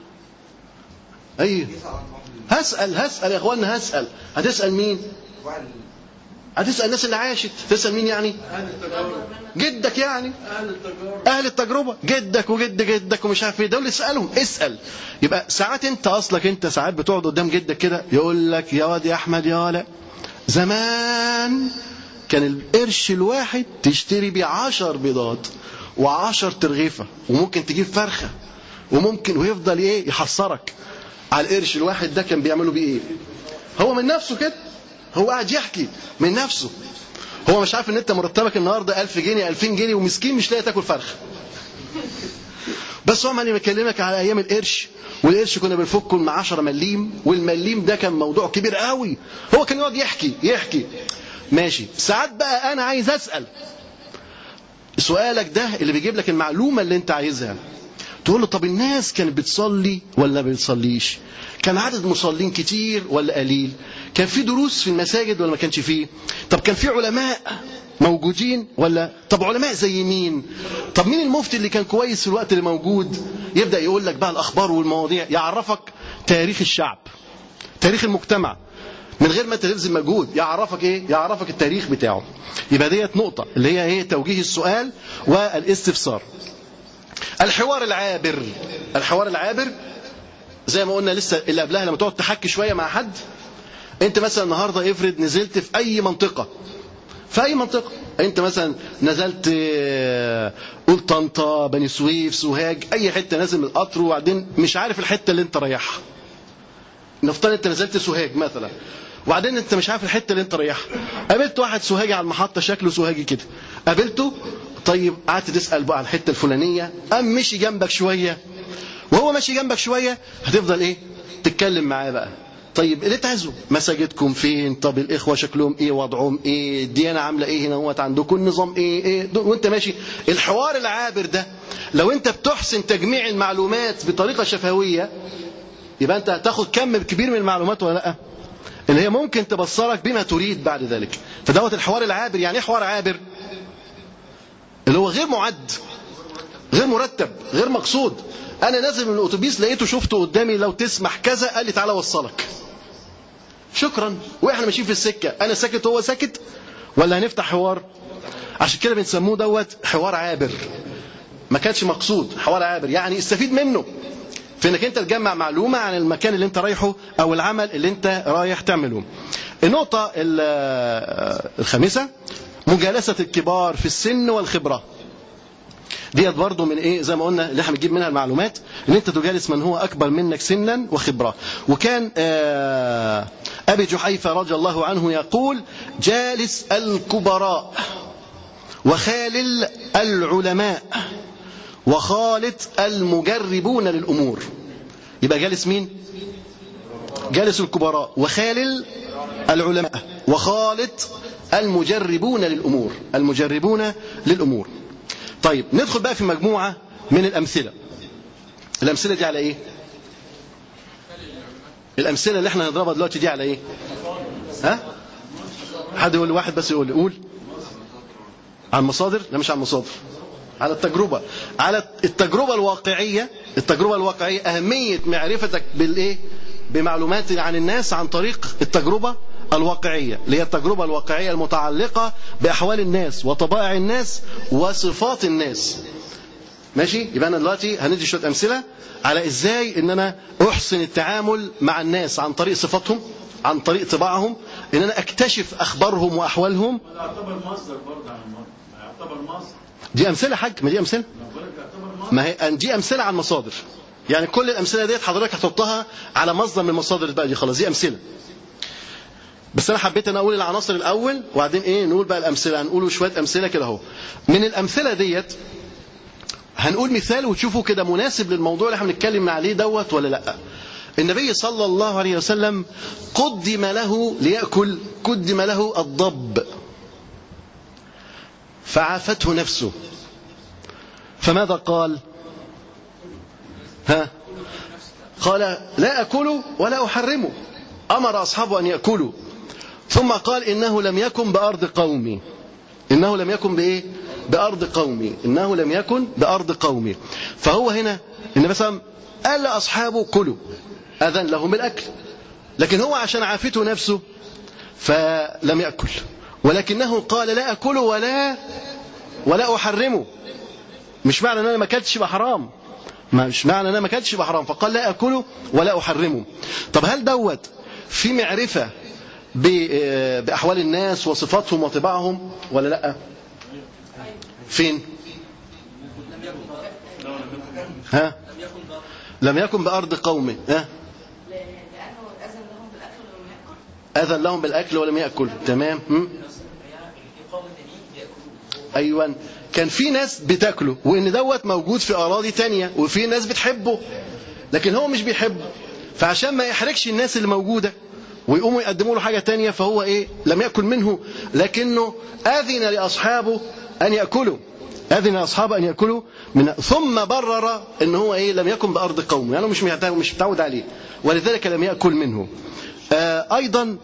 ايوه هسال هسال يا اخوانا هسال هتسال مين هتسال الناس اللي عاشت تسال مين يعني جدك يعني اهل التجربه جدك وجد جدك ومش عارف ايه دول اسالهم اسال يبقى ساعات انت اصلك انت ساعات بتقعد قدام جدك كده يقول لك يا واد يا احمد يا ولا زمان كان القرش الواحد تشتري بيه عشر بيضات وعشر ترغيفه وممكن تجيب فرخه وممكن ويفضل ايه يحصرك على القرش الواحد ده كان بيعملوا بيه ايه هو من نفسه كده هو قاعد يحكي من نفسه هو مش عارف ان انت مرتبك النهارده 1000 جنيه 2000 جنيه ومسكين مش لاقي تاكل فرخ بس هو عمال يكلمك على ايام القرش والقرش كنا بنفكه مع 10 مليم والمليم ده كان موضوع كبير قوي هو كان يقعد يحكي يحكي ماشي ساعات بقى انا عايز اسال سؤالك ده اللي بيجيب لك المعلومه اللي انت عايزها تقول له طب الناس كانت بتصلي ولا ما بتصليش كان عدد مصلين كتير ولا قليل كان في دروس في المساجد ولا ما كانش فيه طب كان في علماء موجودين ولا طب علماء زي مين طب مين المفتي اللي كان كويس في الوقت اللي موجود يبدا يقول لك بقى الاخبار والمواضيع يعرفك تاريخ الشعب تاريخ المجتمع من غير ما انت تبذل مجهود يعرفك ايه يعرفك التاريخ بتاعه يبقى ديت نقطه اللي هي ايه توجيه السؤال والاستفسار الحوار العابر الحوار العابر زي ما قلنا لسه اللي قبلها لما تقعد تحكي شويه مع حد انت مثلا النهارده افرض نزلت في اي منطقه في اي منطقه انت مثلا نزلت قول طنطا بني سويف سوهاج اي حته نازل من القطر وبعدين مش عارف الحته اللي انت رايحها نفترض انت نزلت سوهاج مثلا وبعدين انت مش عارف الحته اللي انت رايحها قابلت واحد سوهاجي على المحطه شكله سوهاجي كده قابلته طيب قعدت تسال بقى عن الحته الفلانيه قام مشي جنبك شويه وهو ماشي جنبك شويه هتفضل ايه تتكلم معاه بقى طيب اللي تعزوا مساجدكم فين طب الاخوه شكلهم ايه وضعهم ايه الديانه عامله ايه هنا هوت عندكم النظام ايه ايه وانت ماشي الحوار العابر ده لو انت بتحسن تجميع المعلومات بطريقه شفويه يبقى انت هتاخد كم كبير من المعلومات ولا لا اللي هي ممكن تبصرك بما تريد بعد ذلك فدوت الحوار العابر يعني ايه حوار عابر اللي هو غير معد غير مرتب غير مقصود انا نازل من الاتوبيس لقيته شفته قدامي لو تسمح كذا قال لي تعالى اوصلك شكرا واحنا ماشيين في السكه انا ساكت وهو ساكت ولا هنفتح حوار عشان كده بنسموه دوت حوار عابر ما كانش مقصود حوار عابر يعني استفيد منه في انك انت تجمع معلومه عن المكان اللي انت رايحه او العمل اللي انت رايح تعمله النقطه الخامسه مجالسه الكبار في السن والخبره ديت برضه من ايه زي ما قلنا اللي احنا بنجيب منها المعلومات ان انت تجالس من هو اكبر منك سنا وخبره وكان آه ابي جحيفه رضي الله عنه يقول جالس الكبراء وخالل العلماء وخالط المجربون للامور يبقى جالس مين جالس الكبراء وخالل العلماء وخالط المجربون للامور المجربون للامور طيب ندخل بقى في مجموعة من الأمثلة الأمثلة دي على إيه الأمثلة اللي احنا هنضربها دلوقتي دي على إيه ها حد يقول واحد بس يقول قول عن مصادر لا مش عن مصادر على التجربة على التجربة الواقعية التجربة الواقعية أهمية معرفتك بالإيه بمعلومات عن الناس عن طريق التجربة الواقعية اللي هي التجربة الواقعية المتعلقة بأحوال الناس وطبائع الناس وصفات الناس ماشي يبقى أنا دلوقتي هندي شوية أمثلة على إزاي إن أنا أحسن التعامل مع الناس عن طريق صفاتهم عن طريق طباعهم إن أنا أكتشف أخبارهم وأحوالهم يعتبر مصدر برضه عن المصدر يعتبر مصدر دي أمثلة حاج ما دي أمثلة ما هي دي أمثلة عن مصادر يعني كل الأمثلة ديت حضرتك هتحطها على مصدر من المصادر بقى دي خلاص دي أمثلة بس انا حبيت انا اقول العناصر الاول وبعدين ايه نقول بقى الامثله هنقول شويه امثله كده اهو من الامثله ديت هنقول مثال وتشوفوا كده مناسب للموضوع اللي احنا بنتكلم عليه دوت ولا لا النبي صلى الله عليه وسلم قدم له ليأكل قدم له الضب فعافته نفسه فماذا قال ها قال لا أكله ولا أحرمه أمر أصحابه أن يأكلوا ثم قال إنه لم يكن بأرض قومي إنه لم يكن بإيه بأرض قومي إنه لم يكن بأرض قومي فهو هنا النبي صلى الله عليه وسلم قال لأصحابه كلوا أذن لهم بالأكل لكن هو عشان عافته نفسه فلم يأكل ولكنه قال لا أكل ولا ولا أحرمه مش معنى أن أنا ما أكلتش يبقى حرام مش معنى أن أنا ما أكلتش يبقى حرام فقال لا أكله ولا أحرمه طب هل دوت في معرفة بأحوال الناس وصفاتهم وطباعهم ولا لا فين ها لم يكن بأرض قومه ها أذن لهم بالأكل ولم يأكل تمام م? أيوة كان في ناس بتاكله وإن دوت موجود في أراضي تانية وفي ناس بتحبه لكن هو مش بيحبه فعشان ما يحرجش الناس اللي موجودة ويقوموا يقدموا له حاجة تانية فهو إيه لم يأكل منه لكنه أذن لأصحابه أن يأكلوا أذن لأصحابه أن يأكلوا من ثم برر أن هو إيه لم يكن بأرض قومه يعني مش مش متعود عليه ولذلك لم يأكل منه آه أيضا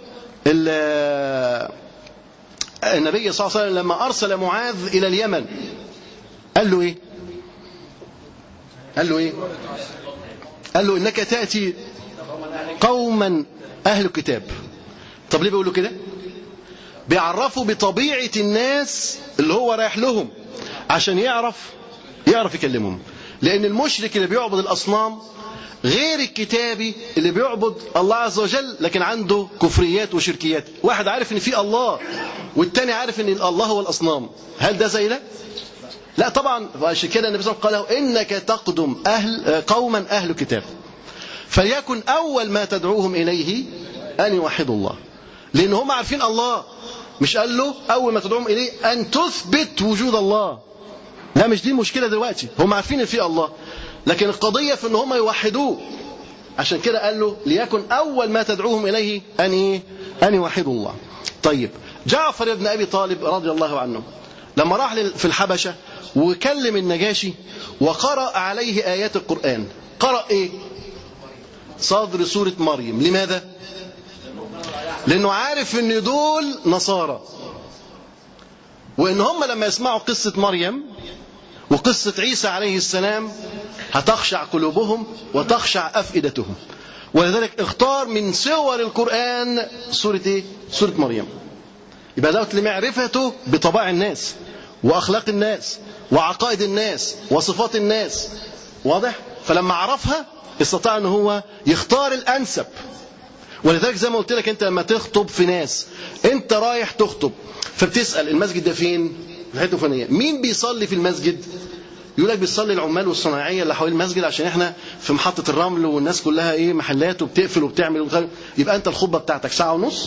النبي صلى الله عليه وسلم لما أرسل معاذ إلى اليمن قال له إيه قال له إيه قال له إنك تأتي قوما أهل كتاب طب ليه بيقولوا كده بيعرفوا بطبيعة الناس اللي هو رايح لهم عشان يعرف يعرف يكلمهم لأن المشرك اللي بيعبد الأصنام غير الكتابي اللي بيعبد الله عز وجل لكن عنده كفريات وشركيات واحد عارف ان في الله والتاني عارف ان الله هو الأصنام هل ده زي ده لا طبعا عشان كده النبي صلى الله عليه وسلم قال انك تقدم اهل قوما اهل كتاب فليكن اول ما تدعوهم اليه ان يوحدوا الله لان هم عارفين الله مش قال له اول ما تدعوهم اليه ان تثبت وجود الله لا مش دي المشكله دلوقتي هم عارفين ان في الله لكن القضيه في ان هم يوحدوه عشان كده قال له ليكن اول ما تدعوهم اليه ان ايه ان يوحدوا الله طيب جعفر بن ابي طالب رضي الله عنه لما راح في الحبشه وكلم النجاشي وقرأ عليه آيات القرآن قرأ إيه صدر سورة مريم لماذا لأنه عارف أن دول نصارى وأن هم لما يسمعوا قصة مريم وقصة عيسى عليه السلام هتخشع قلوبهم وتخشع أفئدتهم ولذلك اختار من سور القرآن سورة إيه؟ سورة مريم يبقى دوت لمعرفته بطباع الناس وأخلاق الناس وعقائد الناس وصفات الناس واضح فلما عرفها استطاع ان هو يختار الانسب ولذلك زي ما قلت لك انت لما تخطب في ناس انت رايح تخطب فبتسال المسجد ده فين في الحته الفلانيه مين بيصلي في المسجد يقول لك بيصلي العمال والصناعيه اللي حوالين المسجد عشان احنا في محطه الرمل والناس كلها ايه محلات وبتقفل وبتعمل وبتعمل. يبقى انت الخطبه بتاعتك ساعه ونص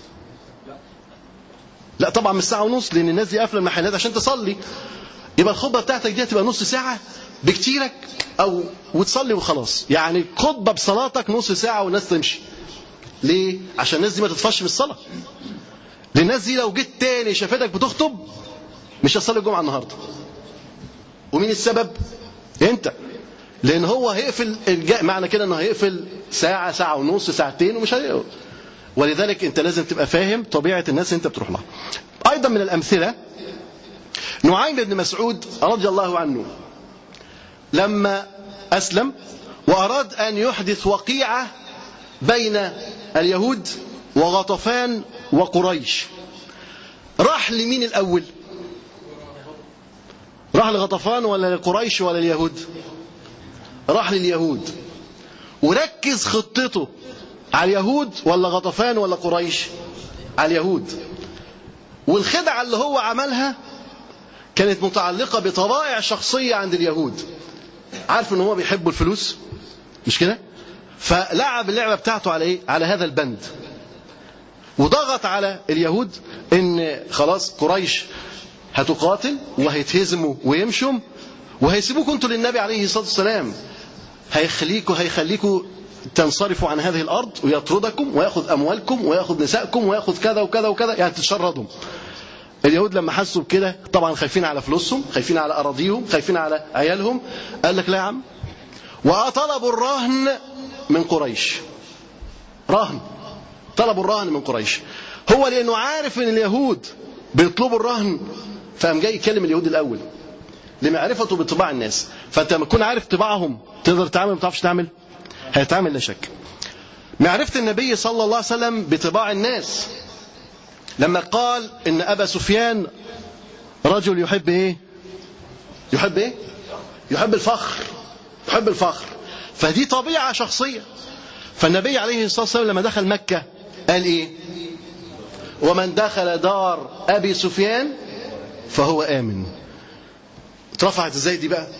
لا طبعا مش ساعه ونص لان الناس دي قافله المحلات عشان تصلي يبقى الخطبه بتاعتك دي هتبقى نص ساعه بكتيرك او وتصلي وخلاص يعني خطبه بصلاتك نص ساعه والناس تمشي ليه عشان الناس دي ما تطفش من الصلاه للناس دي لو جيت تاني شافتك بتخطب مش هتصلي الجمعه النهارده ومين السبب انت لان هو هيقفل الج- معنى كده انه هيقفل ساعه ساعه ونص ساعتين ومش هي... ولذلك انت لازم تبقى فاهم طبيعه الناس اللي انت بتروح لها ايضا من الامثله نعيم بن مسعود رضي الله عنه لما اسلم واراد ان يحدث وقيعه بين اليهود وغطفان وقريش راح لمين الاول راح لغطفان ولا لقريش ولا اليهود راح لليهود وركز خطته على اليهود ولا غطفان ولا قريش على اليهود والخدعة اللي هو عملها كانت متعلقة بطبائع شخصية عند اليهود عارف ان هو بيحبوا الفلوس مش كده فلعب اللعبة بتاعته على ايه على هذا البند وضغط على اليهود ان خلاص قريش هتقاتل وهيتهزموا ويمشوا وهيسيبوكوا انتوا للنبي عليه الصلاه والسلام هيخليكوا هيخليكوا تنصرفوا عن هذه الارض ويطردكم وياخذ اموالكم وياخذ نسائكم وياخذ كذا وكذا وكذا يعني تتشردوا اليهود لما حسوا بكده طبعا خايفين على فلوسهم خايفين على اراضيهم خايفين على عيالهم قال لك لا يا عم وطلبوا الرهن من قريش رهن طلبوا الرهن من قريش هو لانه عارف ان اليهود بيطلبوا الرهن فقام جاي يكلم اليهود الاول لمعرفته بطباع الناس فانت لما تكون عارف طباعهم تقدر تعمل ما تعرفش تعمل هيتعمل لا شك معرفه النبي صلى الله عليه وسلم بطباع الناس لما قال ان ابا سفيان رجل يحب ايه يحب ايه يحب الفخر يحب الفخر فدي طبيعه شخصيه فالنبي عليه الصلاه والسلام لما دخل مكه قال ايه ومن دخل دار ابي سفيان فهو امن اترفعت ازاي دي بقى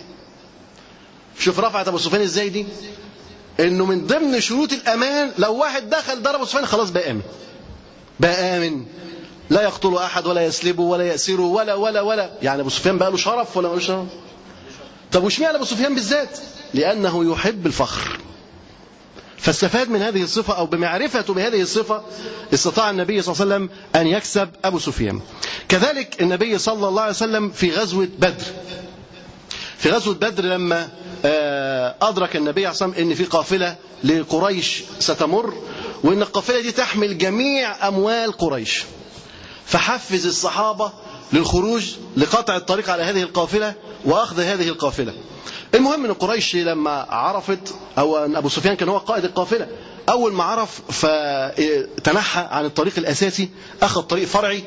شوف رفعت ابو سفيان ازاي دي انه من ضمن شروط الامان لو واحد دخل دار ابو سفيان خلاص بقى امن بقى امن لا يقتل احد ولا يسلبه ولا ياسره ولا ولا ولا يعني ابو سفيان بقى له شرف ولا ملوش شرف طب واشمعنى ابو سفيان بالذات لانه يحب الفخر فاستفاد من هذه الصفة أو بمعرفته بهذه الصفة استطاع النبي صلى الله عليه وسلم أن يكسب أبو سفيان كذلك النبي صلى الله عليه وسلم في غزوة بدر في غزوة بدر لما أدرك النبي عليه الصلاة والسلام أن في قافلة لقريش ستمر وأن القافلة دي تحمل جميع أموال قريش فحفز الصحابة للخروج لقطع الطريق على هذه القافلة وأخذ هذه القافلة المهم ان قريش لما عرفت او ان ابو سفيان كان هو قائد القافله اول ما عرف فتنحى عن الطريق الاساسي اخذ طريق فرعي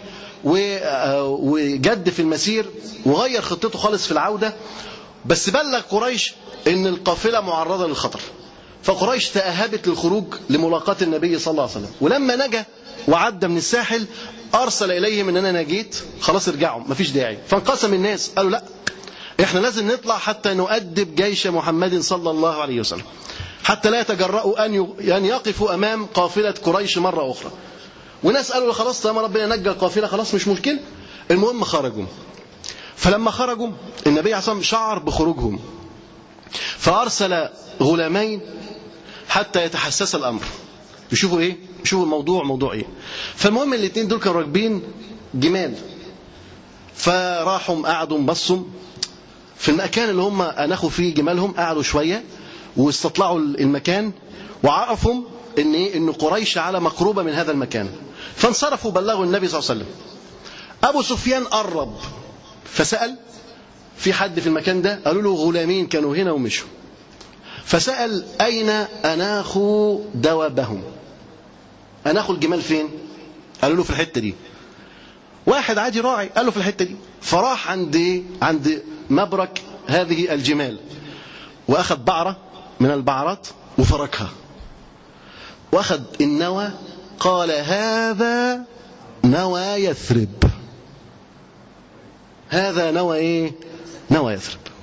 وجد في المسير وغير خطته خالص في العوده بس بلغ قريش ان القافله معرضه للخطر فقريش تاهبت للخروج لملاقاه النبي صلى الله عليه وسلم ولما نجا وعدى من الساحل ارسل اليهم ان انا نجيت خلاص ارجعوا مفيش داعي فانقسم الناس قالوا لا احنا لازم نطلع حتى نؤدب جيش محمد صلى الله عليه وسلم حتى لا يتجرؤوا ان ان يقفوا امام قافله قريش مره اخرى وناس قالوا خلاص طالما ربنا نجى القافله خلاص مش مشكله المهم خرجوا فلما خرجوا النبي عليه الصلاه والسلام شعر بخروجهم فارسل غلامين حتى يتحسس الامر يشوفوا ايه يشوفوا الموضوع موضوع ايه فالمهم الاثنين دول كانوا راكبين جمال فراحوا قعدوا بصوا في المكان اللي هم انخوا فيه جمالهم قعدوا شويه واستطلعوا المكان وعرفوا ان ايه ان قريش على مقروبه من هذا المكان فانصرفوا بلغوا النبي صلى الله عليه وسلم ابو سفيان قرب فسال في حد في المكان ده قالوا له غلامين كانوا هنا ومشوا فسال اين اناخوا دوابهم اناخوا الجمال فين قالوا له في الحته دي واحد عادي راعي قال له في الحته دي فراح عند عند مبرك هذه الجمال واخذ بعره من البعرات وفركها واخذ النوى قال هذا نوى يثرب هذا نوى ايه نوى يثرب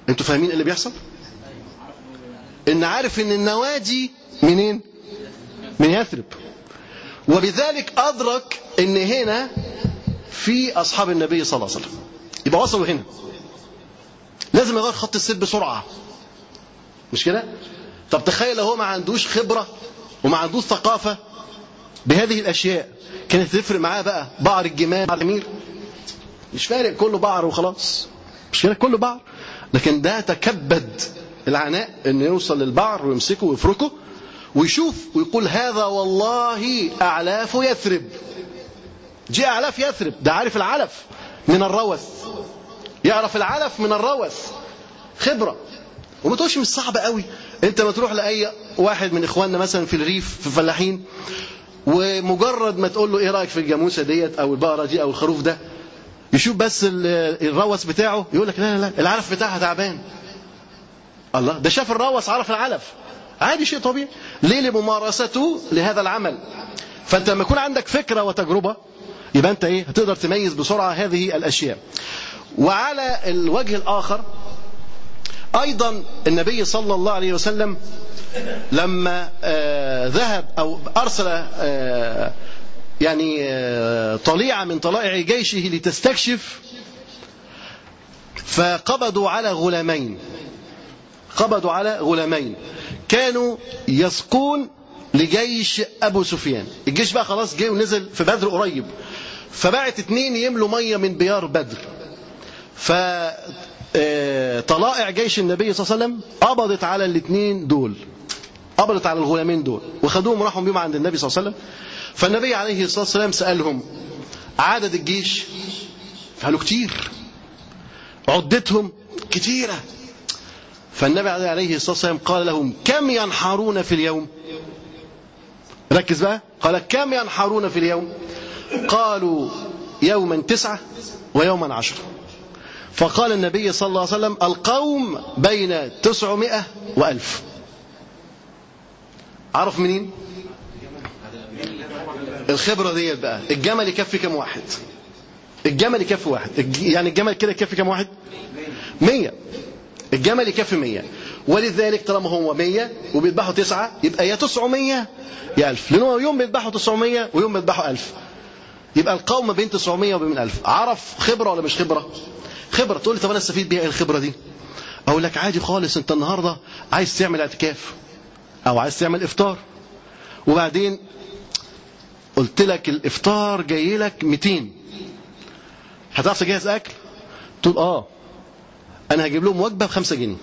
انتوا فاهمين اللي بيحصل ان عارف ان النوادي منين من يثرب وبذلك ادرك ان هنا في اصحاب النبي صلى الله عليه وسلم يبقى وصلوا هنا لازم يغير خط السير بسرعه مش كده طب تخيل هو ما عندوش خبره وما عندوش ثقافه بهذه الاشياء كانت تفرق معاه بقى بعر الجمال بعر الامير مش فارق كله بعر وخلاص مش كده كله بعر لكن ده تكبد العناء انه يوصل للبعر ويمسكه ويفركه ويشوف ويقول هذا والله اعلاف يثرب جاء اعلاف يثرب ده عارف العلف من الروث يعرف العلف من الروث خبره وما تقولش مش صعبه قوي انت ما تروح لاي واحد من اخواننا مثلا في الريف في فلاحين ومجرد ما تقول له ايه رايك في الجاموسه ديت او البقره دي او الخروف ده يشوف بس ال- الروث بتاعه يقول لك لا لا لا العلف بتاعها تعبان الله ده شاف الروث عرف العلف عادي شيء طبيعي ليه لممارسته لهذا العمل فانت لما يكون عندك فكره وتجربه يبقى انت ايه هتقدر تميز بسرعه هذه الاشياء وعلى الوجه الاخر ايضا النبي صلى الله عليه وسلم لما آه، ذهب او ارسل آه، يعني آه، طليعه من طلائع جيشه لتستكشف فقبضوا على غلامين قبضوا على غلامين كانوا يسقون لجيش ابو سفيان الجيش بقى خلاص جه ونزل في بدر قريب فبعت اتنين يملوا ميه من بيار بدر ف آه، طلائع جيش النبي صلى الله عليه وسلم قبضت على الاثنين دول قبضت على الغلامين دول وخدوهم راحوا بيهم عند النبي صلى الله عليه وسلم فالنبي عليه الصلاه والسلام سالهم عدد الجيش فقالوا كتير عدتهم كتيره فالنبي عليه الصلاه والسلام قال لهم كم ينحرون في اليوم ركز بقى قال كم ينحرون في اليوم قالوا يوما تسعه ويوما عشره فقال النبي صلى الله عليه وسلم القوم بين تسعمائة وألف عرف منين الخبرة دي بقى الجمل يكفي كم واحد الجمل يكفي واحد الج- يعني الجمل كده يكفي كم واحد مية الجمل يكفي مية ولذلك طالما هو مية وبيذبحوا تسعة يبقى يا تسعمية يا ألف لأنه يوم بيذبحوا تسعمية ويوم بيذبحوا ألف يبقى القوم بين 900 وبين 1000 عرف خبره ولا مش خبره خبره تقول لي طب انا استفيد بيها ايه الخبره دي اقول لك عادي خالص انت النهارده عايز تعمل اعتكاف او عايز تعمل افطار وبعدين قلت لك الافطار جاي لك 200 هتعرف تجهز اكل تقول اه انا هجيب لهم وجبه بخمسة جنيه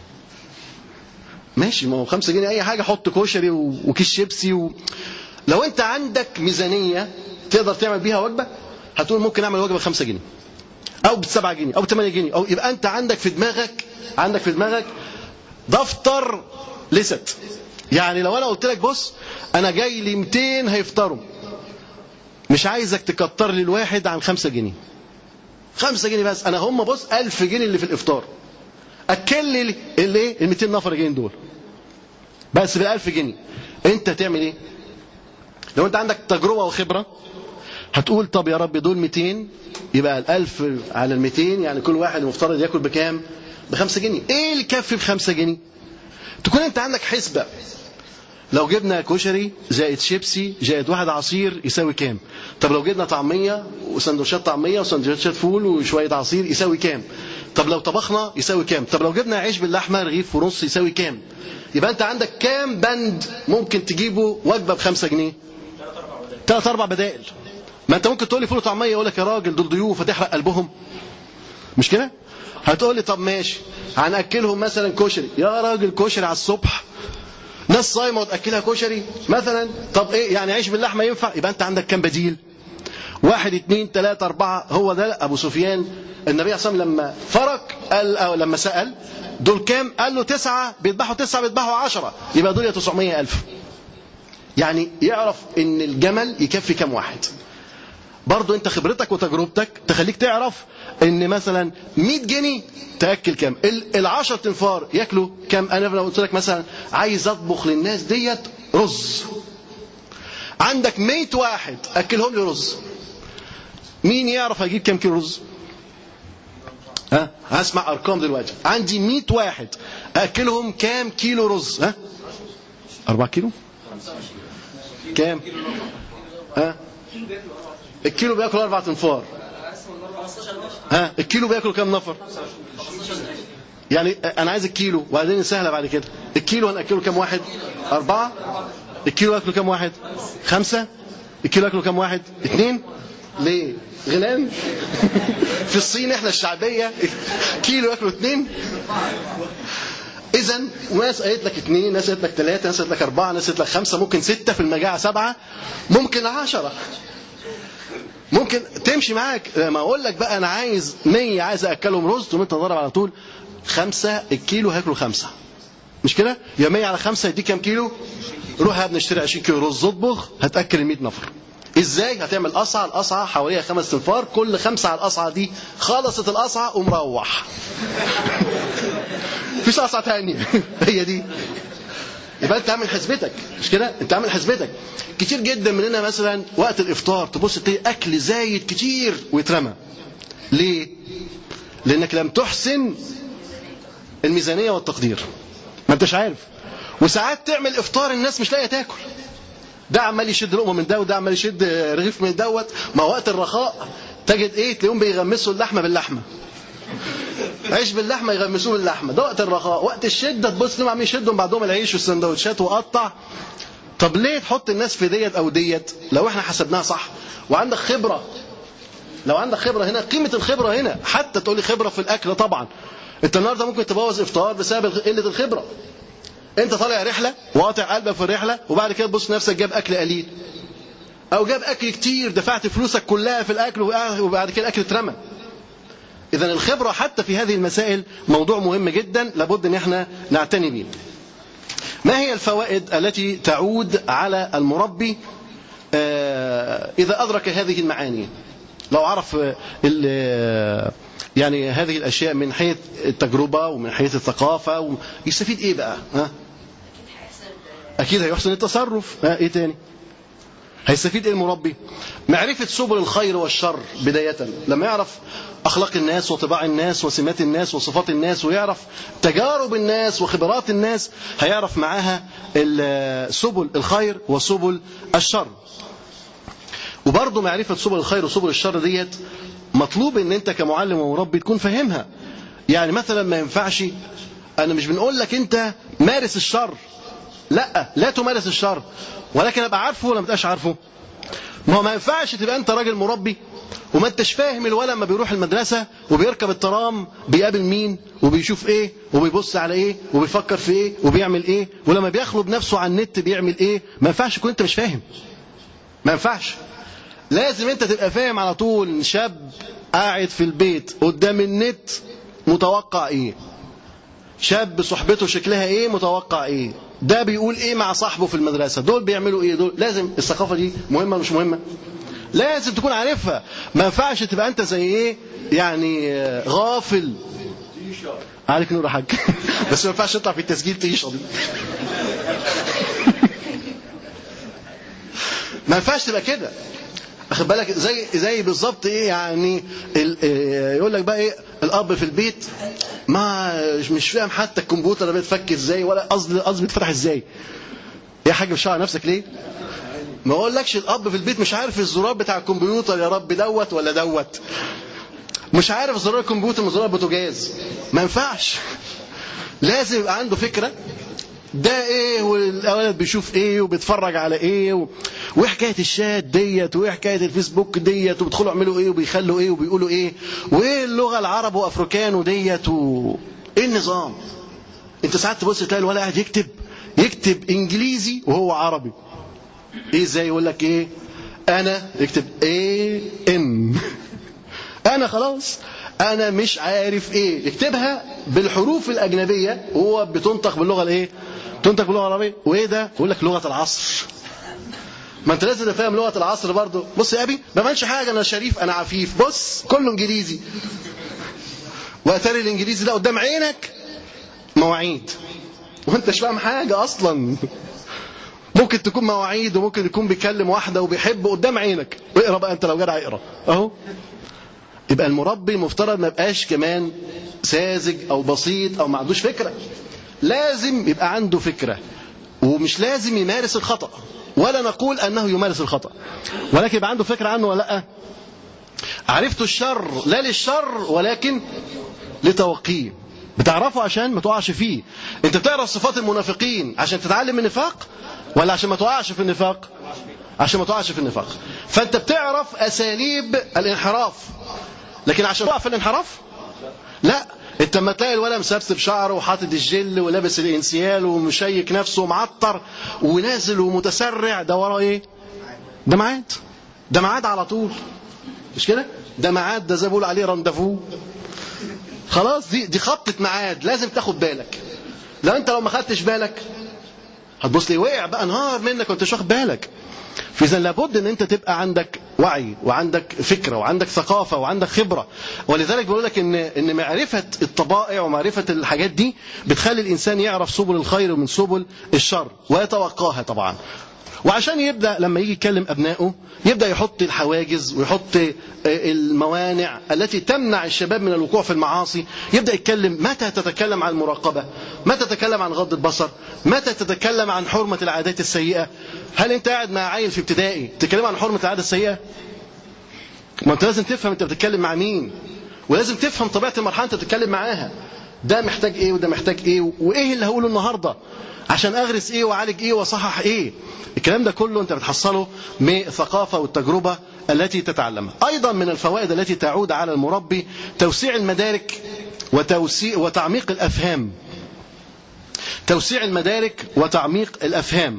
ماشي ما هو خمسة جنيه اي حاجه حط كشري و- وكيس شيبسي و... لو انت عندك ميزانيه تقدر تعمل بيها وجبه هتقول ممكن اعمل وجبه بخمسة جنيه او بسبعة جنيه او بثمانية جنيه او يبقى انت عندك في دماغك عندك في دماغك دفتر لست يعني لو انا قلت لك بص انا جاي لي 200 هيفطروا مش عايزك تكتر لي الواحد عن خمسة جنيه خمسة جنيه بس انا هم بص ألف جنيه اللي في الافطار اكل لي الايه ال 200 نفر جايين دول بس بال 1000 جنيه انت تعمل ايه لو انت عندك تجربه وخبره هتقول طب يا رب دول 200 يبقى ال 1000 على ال 200 يعني كل واحد المفترض ياكل بكام ب 5 جنيه ايه اللي يكفي ب 5 جنيه تكون انت عندك حسبه لو جبنا كشري زائد شيبسي زائد واحد عصير يساوي كام طب لو جبنا طعميه وسندوتشات طعميه وسندوتشات فول وشويه عصير يساوي كام طب لو طبخنا يساوي كام طب لو جبنا عيش باللحمه رغيف ونص يساوي كام يبقى انت عندك كام بند ممكن تجيبه وجبه بخمسة جنيه ثلاث اربع بدائل ما انت ممكن تقول لي فول وطعميه يقول لك يا راجل دول ضيوف هتحرق قلبهم مش كده هتقول لي طب ماشي هناكلهم مثلا كشري يا راجل كشري على الصبح ناس صايمه وتاكلها كشري مثلا طب ايه يعني عيش باللحمه ينفع يبقى انت عندك كام بديل واحد اثنين ثلاثة أربعة هو ده أبو سفيان النبي صلى الله عليه وسلم لما فرق قال أو لما سأل دول كام؟ قال له تسعة بيذبحوا تسعة بيذبحوا عشرة يبقى دول 900 ألف يعني يعرف إن الجمل يكفي كام واحد برضو أنت خبرتك وتجربتك تخليك تعرف إن مثلا 100 جنيه تأكل كام؟ ال- العشر تنفار ياكلوا كام؟ أنا لو قلت لك مثلا عايز أطبخ للناس ديت رز عندك 100 واحد أكلهم لي رز مين يعرف هيجيب كام كيلو رز ها هسمع ارقام دلوقتي عندي 100 واحد اكلهم كام كيلو رز ها 4 كيلو كام ها الكيلو بياكل اربع انفار ها الكيلو بياكل كام نفر يعني انا عايز الكيلو وبعدين سهله بعد كده الكيلو هناكله كام واحد اربعه الكيلو ياكله كام واحد خمسه الكيلو ياكله كام واحد اثنين ليه غلام في الصين احنا الشعبيه كيلو ياكلوا اثنين اذا ناس قالت لك اثنين ناس قالت لك ثلاثه ناس قالت لك اربعه ناس قالت لك خمسه ممكن سته في المجاعه سبعه ممكن عشره ممكن تمشي معاك لما اقول لك بقى انا عايز 100 عايز اكلهم رز تقوم انت تضرب على طول خمسه الكيلو هياكلوا خمسه مش كده؟ يا 100 على خمسه يديك كام كيلو؟ روح يا ابني اشتري 20 كيلو رز اطبخ هتاكل ال 100 نفر. ازاي؟ هتعمل قصعه القصعه حواليها خمس تنفار كل خمسه على القصعه دي خلصت القصعه ومروح. مفيش قصعه ثانيه هي دي. يبقى انت عامل حسبتك مش كده؟ انت عامل حسبتك. كتير جدا مننا مثلا وقت الافطار تبص تلاقي اكل زايد كتير ويترمى. ليه؟ لانك لم تحسن الميزانيه والتقدير. ما انتش عارف. وساعات تعمل افطار الناس مش لاقيه تاكل. ده عمال يشد لقمه من ده وده عمال يشد رغيف من دوت ما وقت الرخاء تجد ايه تلاقيهم بيغمسوا اللحمه باللحمه عيش باللحمه يغمسوه باللحمه ده وقت الرخاء وقت الشده تبص لهم عاملين يشدوا بعضهم العيش والسندوتشات وقطع طب ليه تحط الناس في ديت او ديت لو احنا حسبناها صح وعندك خبره لو عندك خبره هنا قيمه الخبره هنا حتى تقول لي خبره في الاكل طبعا انت النهارده ممكن تبوظ افطار بسبب قله الخبره انت طالع رحله وقاطع قلبك في الرحله وبعد كده تبص نفسك جاب اكل قليل او جاب اكل كتير دفعت فلوسك كلها في الاكل وبعد كده الاكل اترمى اذا الخبره حتى في هذه المسائل موضوع مهم جدا لابد ان احنا نعتني به ما هي الفوائد التي تعود على المربي اذا ادرك هذه المعاني لو عرف يعني هذه الاشياء من حيث التجربه ومن حيث الثقافه يستفيد ايه بقى ها اكيد هيحسن التصرف ها ايه تاني هيستفيد ايه المربي معرفه سبل الخير والشر بدايه لما يعرف اخلاق الناس وطباع الناس وسمات الناس وصفات الناس ويعرف تجارب الناس وخبرات الناس هيعرف معاها سبل الخير وسبل الشر وبرضه معرفة سبل الخير وسبل الشر ديت مطلوب ان انت كمعلم ومربي تكون فاهمها يعني مثلا ما ينفعش انا مش بنقول لك انت مارس الشر لا لا تمارس الشر ولكن ابقى عارفه ولا ما تبقاش عارفه ما هو ما ينفعش تبقى انت راجل مربي وما انتش فاهم الولد لما بيروح المدرسة وبيركب الترام بيقابل مين وبيشوف ايه وبيبص على ايه وبيفكر في ايه وبيعمل ايه ولما بيخلو بنفسه على النت بيعمل ايه ما ينفعش تكون انت مش فاهم ما ينفعش لازم انت تبقى فاهم على طول شاب قاعد في البيت قدام النت متوقع ايه شاب صحبته شكلها ايه متوقع ايه ده بيقول ايه مع صاحبه في المدرسه دول بيعملوا ايه دول لازم الثقافه دي مهمه مش مهمه لازم تكون عارفها ما ينفعش تبقى انت زي ايه يعني غافل عليك نور يا حاج بس ما ينفعش تطلع في التسجيل تيشة دي ما ينفعش تبقى كده اخد بالك زي زي بالظبط ايه يعني يقول لك بقى ايه الاب في البيت ما مش فاهم حتى الكمبيوتر ده بيتفك ازاي ولا قصدي قصدي بيتفتح ازاي يا حاج مش على نفسك ليه ما اقولكش الاب في البيت مش عارف الزرار بتاع الكمبيوتر يا رب دوت ولا دوت مش عارف زرار الكمبيوتر من زرار البوتاجاز ما ينفعش لازم يبقى عنده فكره ده ايه والولد بيشوف ايه وبيتفرج على ايه و... وحكايه الشات ديت وايه حكايه الفيسبوك ديت وبيدخلوا يعملوا ايه وبيخلوا ايه وبيقولوا ايه وايه اللغه العرب وافريكانو ديت و... ايه النظام انت ساعات تبص تلاقي الولد قاعد يكتب يكتب انجليزي وهو عربي ايه ازاي يقول لك ايه انا يكتب ايه ان انا خلاص انا مش عارف ايه يكتبها بالحروف الاجنبيه وهو بتنطق باللغه الايه تنطق باللغه العربيه وايه ده يقول لك لغه العصر ما انت لازم تفهم لغه العصر برضه بص يا ابي ما بعملش حاجه انا شريف انا عفيف بص كله انجليزي واتاري الانجليزي ده قدام عينك مواعيد وانت مش فاهم حاجه اصلا ممكن تكون مواعيد وممكن يكون بيكلم واحده وبيحب قدام عينك اقرا بقى انت لو جدع اقرا اهو يبقى المربي المفترض ما يبقاش كمان ساذج او بسيط او ما عندوش فكره لازم يبقى عنده فكره ومش لازم يمارس الخطا ولا نقول انه يمارس الخطا ولكن يبقى عنده فكره عنه ولا لا عرفت الشر لا للشر ولكن لتوقيه بتعرفه عشان ما تقعش فيه انت بتعرف صفات المنافقين عشان تتعلم النفاق ولا عشان ما تقعش في النفاق عشان ما تقعش في النفاق فانت بتعرف اساليب الانحراف لكن عشان تقع في الانحراف لا انت لما تلاقي الولد مسبسب شعره وحاطط الجل ولابس الانسيال ومشيك نفسه ومعطر ونازل ومتسرع ده وراه ايه ده ميعاد ده ميعاد على طول مش كده ده ميعاد ده زي ما بيقولوا عليه راندافو خلاص دي دي خبطه ميعاد لازم تاخد بالك لو انت لو ما خدتش بالك هتبص لي وقع بقى نهار منك وانت مش واخد بالك فاذا لابد ان انت تبقى عندك وعي وعندك فكره وعندك ثقافه وعندك خبره ولذلك بيقول لك ان ان معرفه الطبائع ومعرفه الحاجات دي بتخلي الانسان يعرف سبل الخير ومن سبل الشر ويتوقاها طبعا وعشان يبدا لما يجي يكلم ابنائه يبدا يحط الحواجز ويحط الموانع التي تمنع الشباب من الوقوع في المعاصي يبدا يتكلم متى تتكلم عن المراقبه متى تتكلم عن غض البصر متى تتكلم عن حرمه العادات السيئه هل انت قاعد مع عيل في ابتدائي تتكلم عن حرمه العاده السيئه ما انت لازم تفهم انت بتتكلم مع مين ولازم تفهم طبيعه المرحله انت بتتكلم معاها ده محتاج ايه وده محتاج ايه وايه اللي هقوله النهارده عشان اغرس ايه واعالج ايه واصحح ايه الكلام ده كله انت بتحصله من الثقافه والتجربه التي تتعلمها ايضا من الفوائد التي تعود على المربي توسيع المدارك وتوسيع وتعميق الافهام توسيع المدارك وتعميق الافهام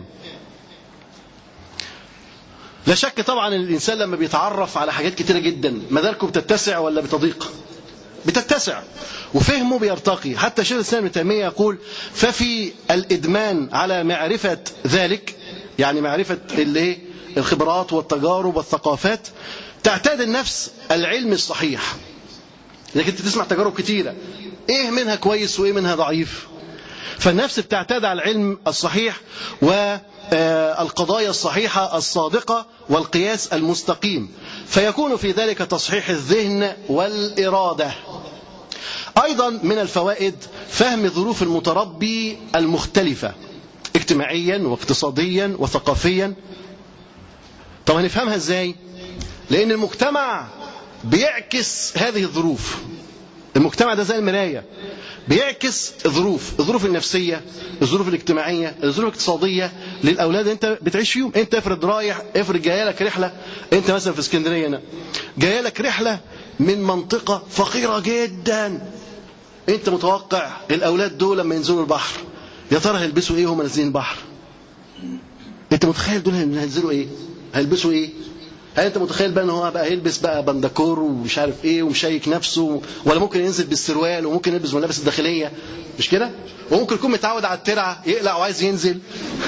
لا شك طبعا ان الانسان لما بيتعرف على حاجات كتيره جدا مداركه بتتسع ولا بتضيق بتتسع وفهمه بيرتقي حتى شيخ الاسلام ابن تيميه يقول ففي الادمان على معرفه ذلك يعني معرفه الايه الخبرات والتجارب والثقافات تعتاد النفس العلم الصحيح لكن انت تسمع تجارب كتيره ايه منها كويس وايه منها ضعيف فالنفس بتعتاد على العلم الصحيح والقضايا الصحيحه الصادقه والقياس المستقيم فيكون في ذلك تصحيح الذهن والاراده ايضا من الفوائد فهم ظروف المتربي المختلفه اجتماعيا واقتصاديا وثقافيا طب هنفهمها ازاي لان المجتمع بيعكس هذه الظروف المجتمع ده زي المرايه بيعكس الظروف الظروف النفسيه الظروف الاجتماعيه الظروف الاقتصاديه للاولاد انت بتعيش فيهم انت افرض رايح افرض جايه لك رحله انت مثلا في اسكندريه هنا جايه لك رحله من منطقه فقيره جدا انت متوقع الاولاد دول لما ينزلوا البحر يا ترى هيلبسوا ايه وهم نازلين البحر انت متخيل دول هينزلوا ايه هيلبسوا ايه هل انت متخيل بقى ان هو بقى هيلبس بقى بندكور ومش عارف ايه ومشيك نفسه ولا ممكن ينزل بالسروال وممكن يلبس ملابس الداخليه مش كده وممكن يكون متعود على الترعه يقلع وعايز ينزل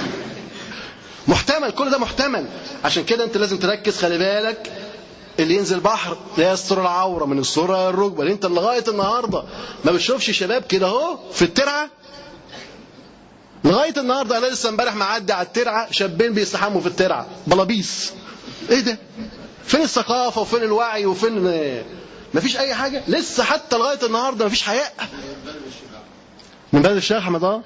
محتمل كل ده محتمل عشان كده انت لازم تركز خلي بالك اللي ينزل بحر لا يستر العوره من السره الركبه انت لغايه النهارده ما بتشوفش شباب كده اهو في الترعه لغايه النهارده انا لسه امبارح معدي على الترعه شابين بيستحموا في الترعه بلابيس ايه ده فين الثقافه وفين الوعي وفين مفيش اي حاجه لسه حتى لغايه النهارده مفيش حياء من بلد الشيخ احمد اه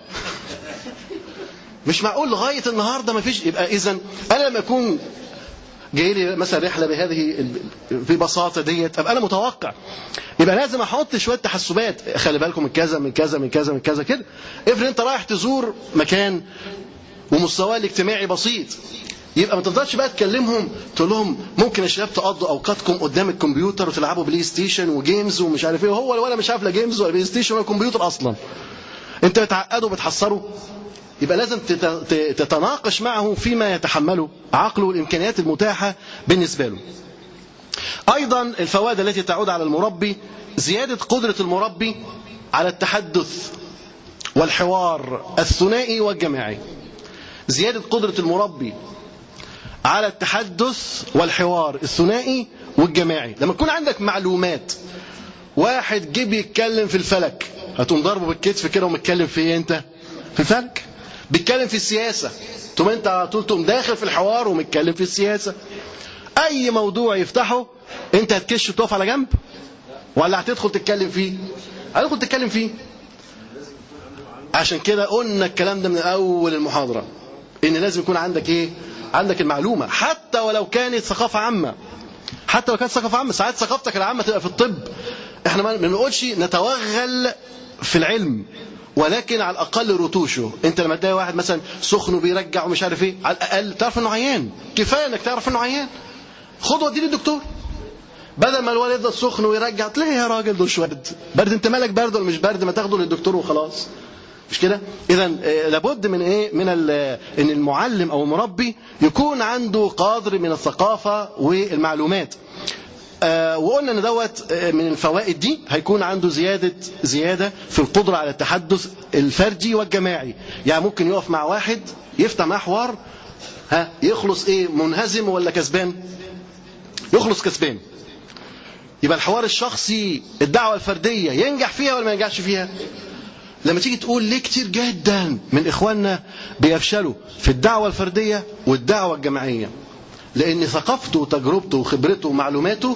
مش معقول لغايه النهارده مفيش يبقى اذا انا لما اكون جاي لي مثلا رحله بهذه ببساطه ديت ابقى انا متوقع يبقى لازم احط شويه تحسبات خلي بالكم من كذا من كذا من كذا من كذا كده افرض انت رايح تزور مكان ومستواه الاجتماعي بسيط يبقى ما تفضلش بقى تكلمهم تقول لهم ممكن يا شباب تقضوا اوقاتكم قدام الكمبيوتر وتلعبوا بلاي ستيشن وجيمز ومش عارف ايه وهو ولا مش عارف لا جيمز ولا بلاي ستيشن ولا كمبيوتر اصلا انت بتعقده وبتحصره يبقى لازم تتناقش معه فيما يتحمله عقله والامكانيات المتاحه بالنسبه له. ايضا الفوائد التي تعود على المربي زياده قدره المربي على التحدث والحوار الثنائي والجماعي. زياده قدره المربي على التحدث والحوار الثنائي والجماعي لما يكون عندك معلومات واحد جه بيتكلم في الفلك هتقوم ضربه بالكتف كده ومتكلم في ايه انت في الفلك بيتكلم في السياسه تقوم انت على طول تقوم داخل في الحوار ومتكلم في السياسه اي موضوع يفتحه انت هتكش وتقف على جنب ولا هتدخل تتكلم فيه هتدخل تتكلم فيه عشان كده قلنا الكلام ده من اول المحاضره ان لازم يكون عندك ايه عندك المعلومه حتى ولو كانت ثقافه عامه حتى لو كانت ثقافه عامه ساعات ثقافتك العامه تبقى في الطب احنا ما بنقولش نتوغل في العلم ولكن على الاقل رتوشه انت لما تلاقي واحد مثلا سخن وبيرجع ومش عارف ايه على الاقل تعرف انه عيان كفايه انك تعرف انه عيان خد وديه للدكتور بدل ما الولد يفضل سخن ويرجع تلاقي يا راجل ده برد برد انت مالك برد ولا مش برد ما تاخده للدكتور وخلاص مش كده اذا لابد من ايه من ان المعلم او المربي يكون عنده قدر من الثقافه والمعلومات آه وقلنا ان دوت من الفوائد دي هيكون عنده زياده زياده في القدره على التحدث الفردي والجماعي يعني ممكن يقف مع واحد يفتح معاه حوار ها يخلص ايه منهزم ولا كسبان يخلص كسبان يبقى الحوار الشخصي الدعوه الفرديه ينجح فيها ولا ما ينجحش فيها لما تيجي تقول ليه كتير جدا من اخواننا بيفشلوا في الدعوه الفرديه والدعوه الجماعيه لان ثقافته وتجربته وخبرته ومعلوماته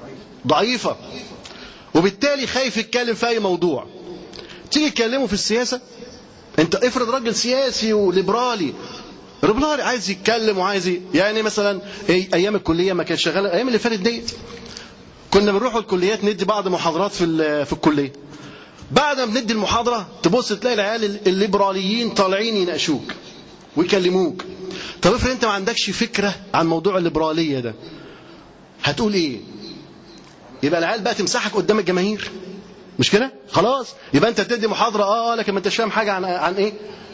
ضعيفه وبالتالي خايف يتكلم في اي موضوع تيجي تكلمه في السياسه انت افرض راجل سياسي وليبرالي ليبرالي عايز يتكلم وعايز يعني مثلا ايام الكليه ما كان شغال الايام اللي فاتت ديت كنا بنروح الكليات ندي بعض محاضرات في في الكليه بعد ما بندي المحاضره تبص تلاقي العيال الليبراليين طالعين يناقشوك ويكلموك طب افرض انت ما عندكش فكره عن موضوع الليبراليه ده هتقول ايه يبقى العيال بقى تمسحك قدام الجماهير مش كده خلاص يبقى انت بتدي محاضره اه لكن ما انتش فاهم حاجه عن عن ايه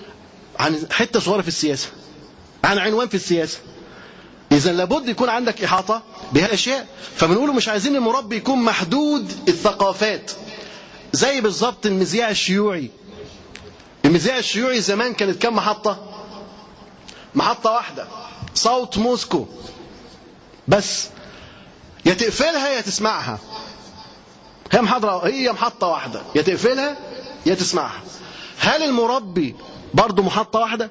عن حته صغيره في السياسه عن عنوان في السياسه اذا لابد يكون عندك احاطه بها الاشياء فبنقوله مش عايزين المربي يكون محدود الثقافات زي بالظبط المذياع الشيوعي المذياع الشيوعي زمان كانت كم محطه محطه واحده صوت موسكو بس يا تقفلها يا تسمعها هي محاضره هي محطه واحده يا تقفلها يا تسمعها هل المربي برضه محطه واحده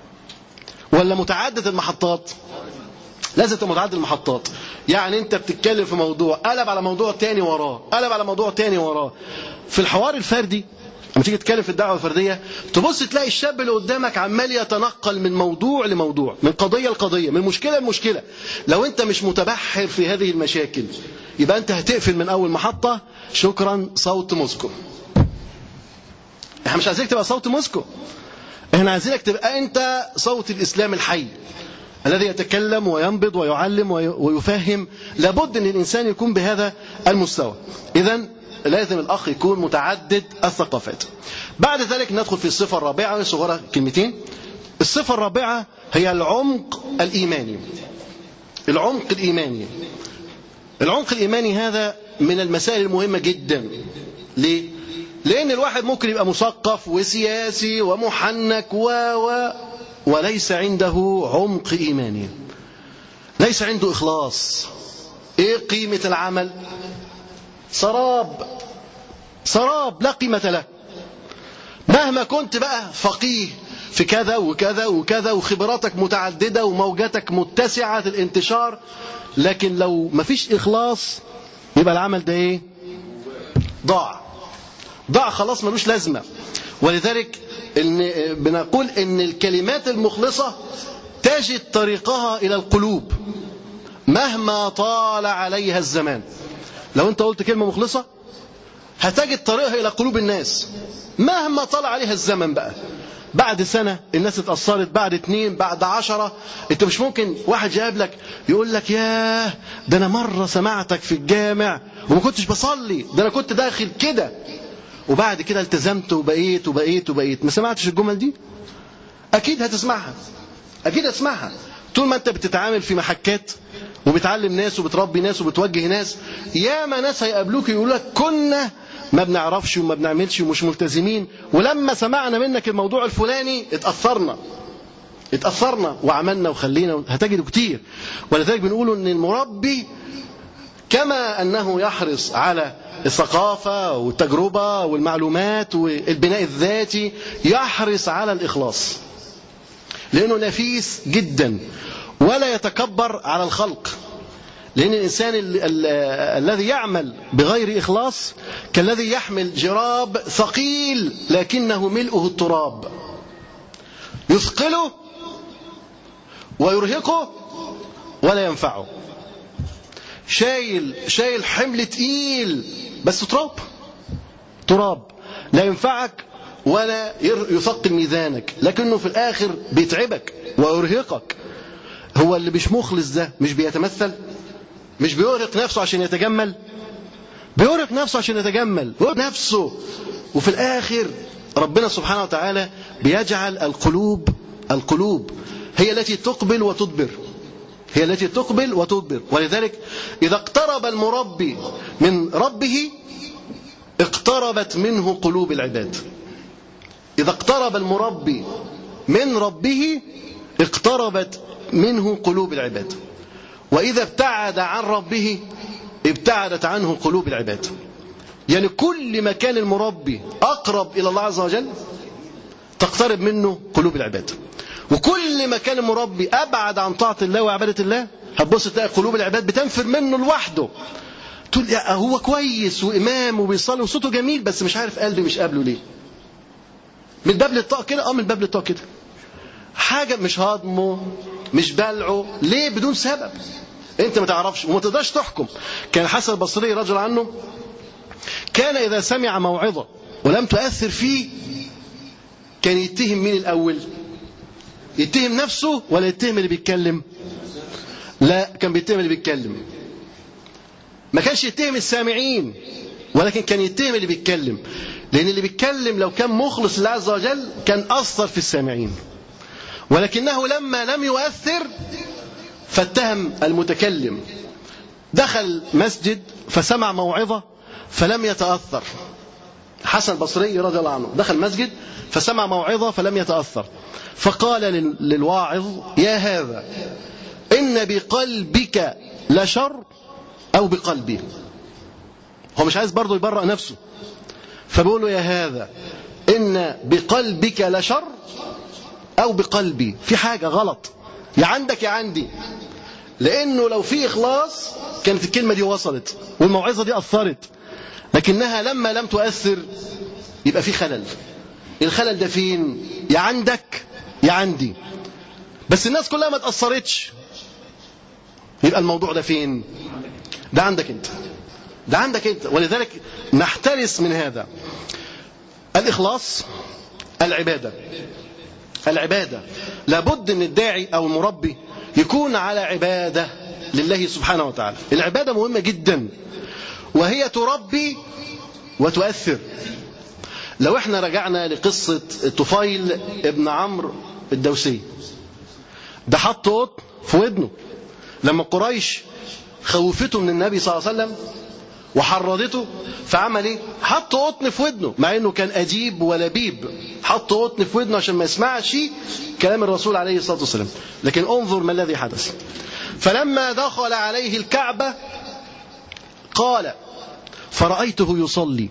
ولا متعدد المحطات لازم تبقى متعدد المحطات يعني انت بتتكلم في موضوع قلب على موضوع تاني وراه قلب على موضوع تاني وراه في الحوار الفردي لما تيجي تتكلم في الدعوه الفرديه تبص تلاقي الشاب اللي قدامك عمال يتنقل من موضوع لموضوع من قضيه لقضيه من مشكله لمشكله لو انت مش متبحر في هذه المشاكل يبقى انت هتقفل من اول محطه شكرا صوت موسكو احنا مش عايزينك تبقى صوت موسكو احنا عايزينك تبقى انت صوت الاسلام الحي الذي يتكلم وينبض ويعلم ويفهم لابد ان الانسان يكون بهذا المستوى اذا لازم الاخ يكون متعدد الثقافات بعد ذلك ندخل في الصفه الرابعه صغيره كلمتين الصفه الرابعه هي العمق الايماني العمق الايماني العمق الايماني هذا من المسائل المهمه جدا ليه لان الواحد ممكن يبقى مثقف وسياسي ومحنك و و وليس عنده عمق ايماني ليس عنده اخلاص ايه قيمه العمل سراب سراب لا قيمه له مهما كنت بقى فقيه في كذا وكذا وكذا وخبراتك متعدده وموجاتك متسعه الانتشار لكن لو مفيش اخلاص يبقى العمل ده ايه ضاع ضاع خلاص ملوش لازمه ولذلك إن بنقول ان الكلمات المخلصه تجد طريقها الى القلوب مهما طال عليها الزمان لو انت قلت كلمه مخلصه هتجد طريقها الى قلوب الناس مهما طال عليها الزمن بقى بعد سنة الناس اتأثرت بعد اتنين بعد عشرة انت مش ممكن واحد جاب لك يقول لك ياه ده انا مرة سمعتك في الجامع وما كنتش بصلي ده انا كنت داخل كده وبعد كده التزمت وبقيت وبقيت وبقيت ما سمعتش الجمل دي اكيد هتسمعها اكيد هتسمعها طول ما انت بتتعامل في محكات وبتعلم ناس وبتربي ناس وبتوجه ناس ياما ناس هيقابلوك يقولوا لك كنا ما بنعرفش وما بنعملش ومش ملتزمين ولما سمعنا منك الموضوع الفلاني اتأثرنا اتأثرنا وعملنا وخلينا هتجد كتير ولذلك بنقول ان المربي كما انه يحرص على الثقافة والتجربة والمعلومات والبناء الذاتي يحرص على الإخلاص لأنه نفيس جدا ولا يتكبر على الخلق لأن الإنسان ال ال الذي يعمل بغير إخلاص كالذي يحمل جراب ثقيل لكنه ملؤه التراب يثقله ويرهقه ولا ينفعه شايل شايل حمل تقيل بس تراب تراب لا ينفعك ولا يثقل ميزانك لكنه في الآخر بيتعبك ويرهقك هو اللي مش مخلص ده مش بيتمثل مش بيرهق نفسه عشان يتجمل بيرهق نفسه عشان يتجمل بيرهق نفسه وفي الآخر ربنا سبحانه وتعالى بيجعل القلوب القلوب هي التي تقبل وتدبر هي التي تقبل وتدبر ولذلك إذا اقترب المربي من ربه اقتربت منه قلوب العباد إذا اقترب المربي من ربه اقتربت منه قلوب العباد وإذا ابتعد عن ربه ابتعدت عنه قلوب العباد يعني كل ما كان المربي أقرب إلى الله عز وجل تقترب منه قلوب العباد وكل ما كان المربي أبعد عن طاعة الله وعبادة الله هتبص تلاقي قلوب العباد بتنفر منه لوحده تقول يا هو كويس وإمام وبيصلي وصوته جميل بس مش عارف قلبي مش قابله ليه من باب للطاقة كده اه من باب للطاقة كده حاجة مش هضمه مش بلعه ليه بدون سبب انت ما تعرفش وما تقدرش تحكم كان الحسن البصري رجل عنه كان إذا سمع موعظة ولم تؤثر فيه كان يتهم مين الأول يتهم نفسه ولا يتهم اللي بيتكلم لا كان بيتهم اللي بيتكلم ما كانش يتهم السامعين ولكن كان يتهم اللي بيتكلم لأن اللي بيتكلم لو كان مخلص لله عز وجل كان أثر في السامعين ولكنه لما لم يؤثر فاتهم المتكلم دخل مسجد فسمع موعظة فلم يتأثر حسن البصري رضي الله عنه دخل مسجد فسمع موعظة فلم يتأثر فقال للواعظ يا هذا إن بقلبك لشر أو بقلبي هو مش عايز برضه يبرأ نفسه فبيقول له يا هذا إن بقلبك لشر أو بقلبي في حاجة غلط يا عندك يا عندي لأنه لو في إخلاص كانت الكلمة دي وصلت والموعظة دي أثرت لكنها لما لم تؤثر يبقى في خلل الخلل ده فين يا عندك يا عندي بس الناس كلها ما تأثرتش يبقى الموضوع ده فين ده عندك انت ده عندك انت ولذلك نحترس من هذا الإخلاص العبادة العبادة لابد ان الداعي او المربي يكون على عبادة لله سبحانه وتعالى العبادة مهمة جدا وهي تربي وتؤثر لو احنا رجعنا لقصة طفيل ابن عمرو الدوسي ده حط قطن في ودنه لما قريش خوفته من النبي صلى الله عليه وسلم وحرضته فعمل ايه حط قطن في ودنه مع انه كان اجيب ولبيب حط قطن في ودنه عشان ما يسمعش كلام الرسول عليه الصلاه والسلام لكن انظر ما الذي حدث فلما دخل عليه الكعبه قال فرأيته يصلي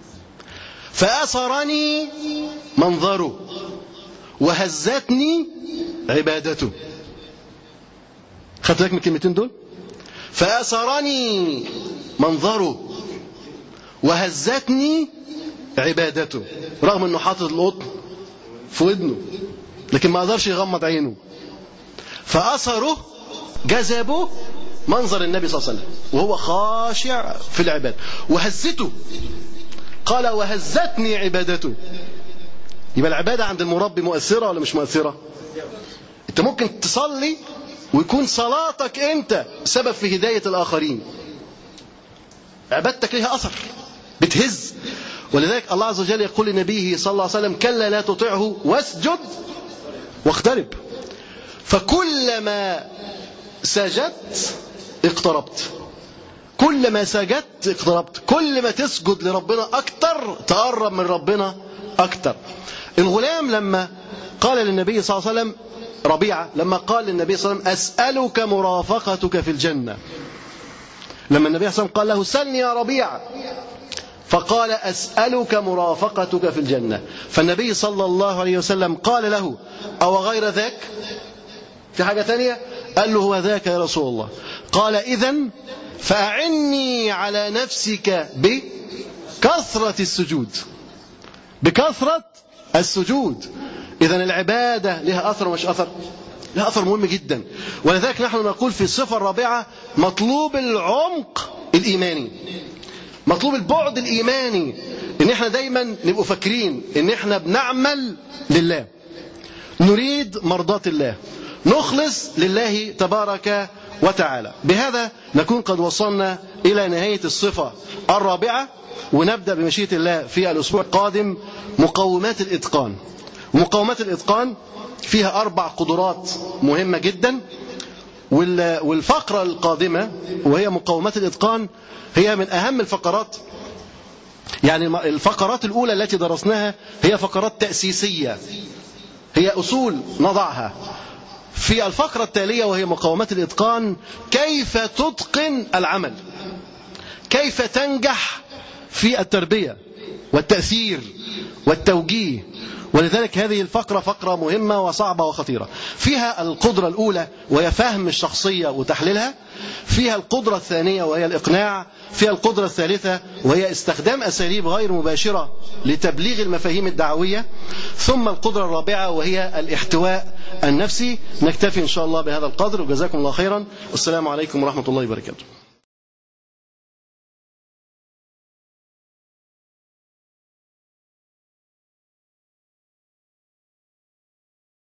فأسرني منظره وهزتني عبادته خدت بالك من الكلمتين دول فأسرني منظره وهزتني عبادته رغم انه حاطط القطن في ودنه لكن ما قدرش يغمض عينه فأثره جذبه منظر النبي صلى الله عليه وسلم وهو خاشع في العبادة وهزته قال وهزتني عبادته يبقى العبادة عند المربي مؤثرة ولا مش مؤثرة انت ممكن تصلي ويكون صلاتك انت سبب في هداية الآخرين عبادتك لها أثر بتهز ولذلك الله عز وجل يقول لنبيه صلى الله عليه وسلم كلا لا تطعه واسجد واقترب فكلما سجدت اقتربت كل ما سجدت اقتربت كل ما تسجد لربنا أكتر تقرب من ربنا أكتر الغلام لما قال للنبي صلى الله عليه وسلم ربيعة لما قال للنبي صلى الله عليه وسلم أسألك مرافقتك في الجنة لما النبي صلى الله عليه وسلم قال له سلني يا ربيعة فقال أسألك مرافقتك في الجنة فالنبي صلى الله عليه وسلم قال له أو غير ذاك في حاجة ثانية قال له هو ذاك يا رسول الله قال إذا فأعني على نفسك بكثرة السجود بكثرة السجود إذا العبادة لها أثر ومش أثر لها أثر مهم جدا ولذلك نحن نقول في الصفة الرابعة مطلوب العمق الإيماني مطلوب البعد الإيماني إن إحنا دايما نبقوا فاكرين إن إحنا بنعمل لله نريد مرضات الله نخلص لله تبارك وتعالى بهذا نكون قد وصلنا إلى نهاية الصفة الرابعة ونبدأ بمشيئة الله في الأسبوع القادم مقومات الإتقان مقومات الإتقان فيها أربع قدرات مهمة جدا والفقرة القادمة وهي مقومات الإتقان هي من أهم الفقرات يعني الفقرات الأولى التي درسناها هي فقرات تأسيسية هي أصول نضعها في الفقرة التالية وهي مقومات الإتقان كيف تتقن العمل كيف تنجح في التربية والتأثير والتوجيه ولذلك هذه الفقرة فقرة مهمة وصعبة وخطيرة فيها القدرة الأولى وهي فهم الشخصية وتحليلها فيها القدرة الثانية وهي الإقناع فيها القدرة الثالثة وهي استخدام أساليب غير مباشرة لتبليغ المفاهيم الدعوية ثم القدرة الرابعة وهي الاحتواء النفسي نكتفي إن شاء الله بهذا القدر وجزاكم الله خيرا والسلام عليكم ورحمة الله وبركاته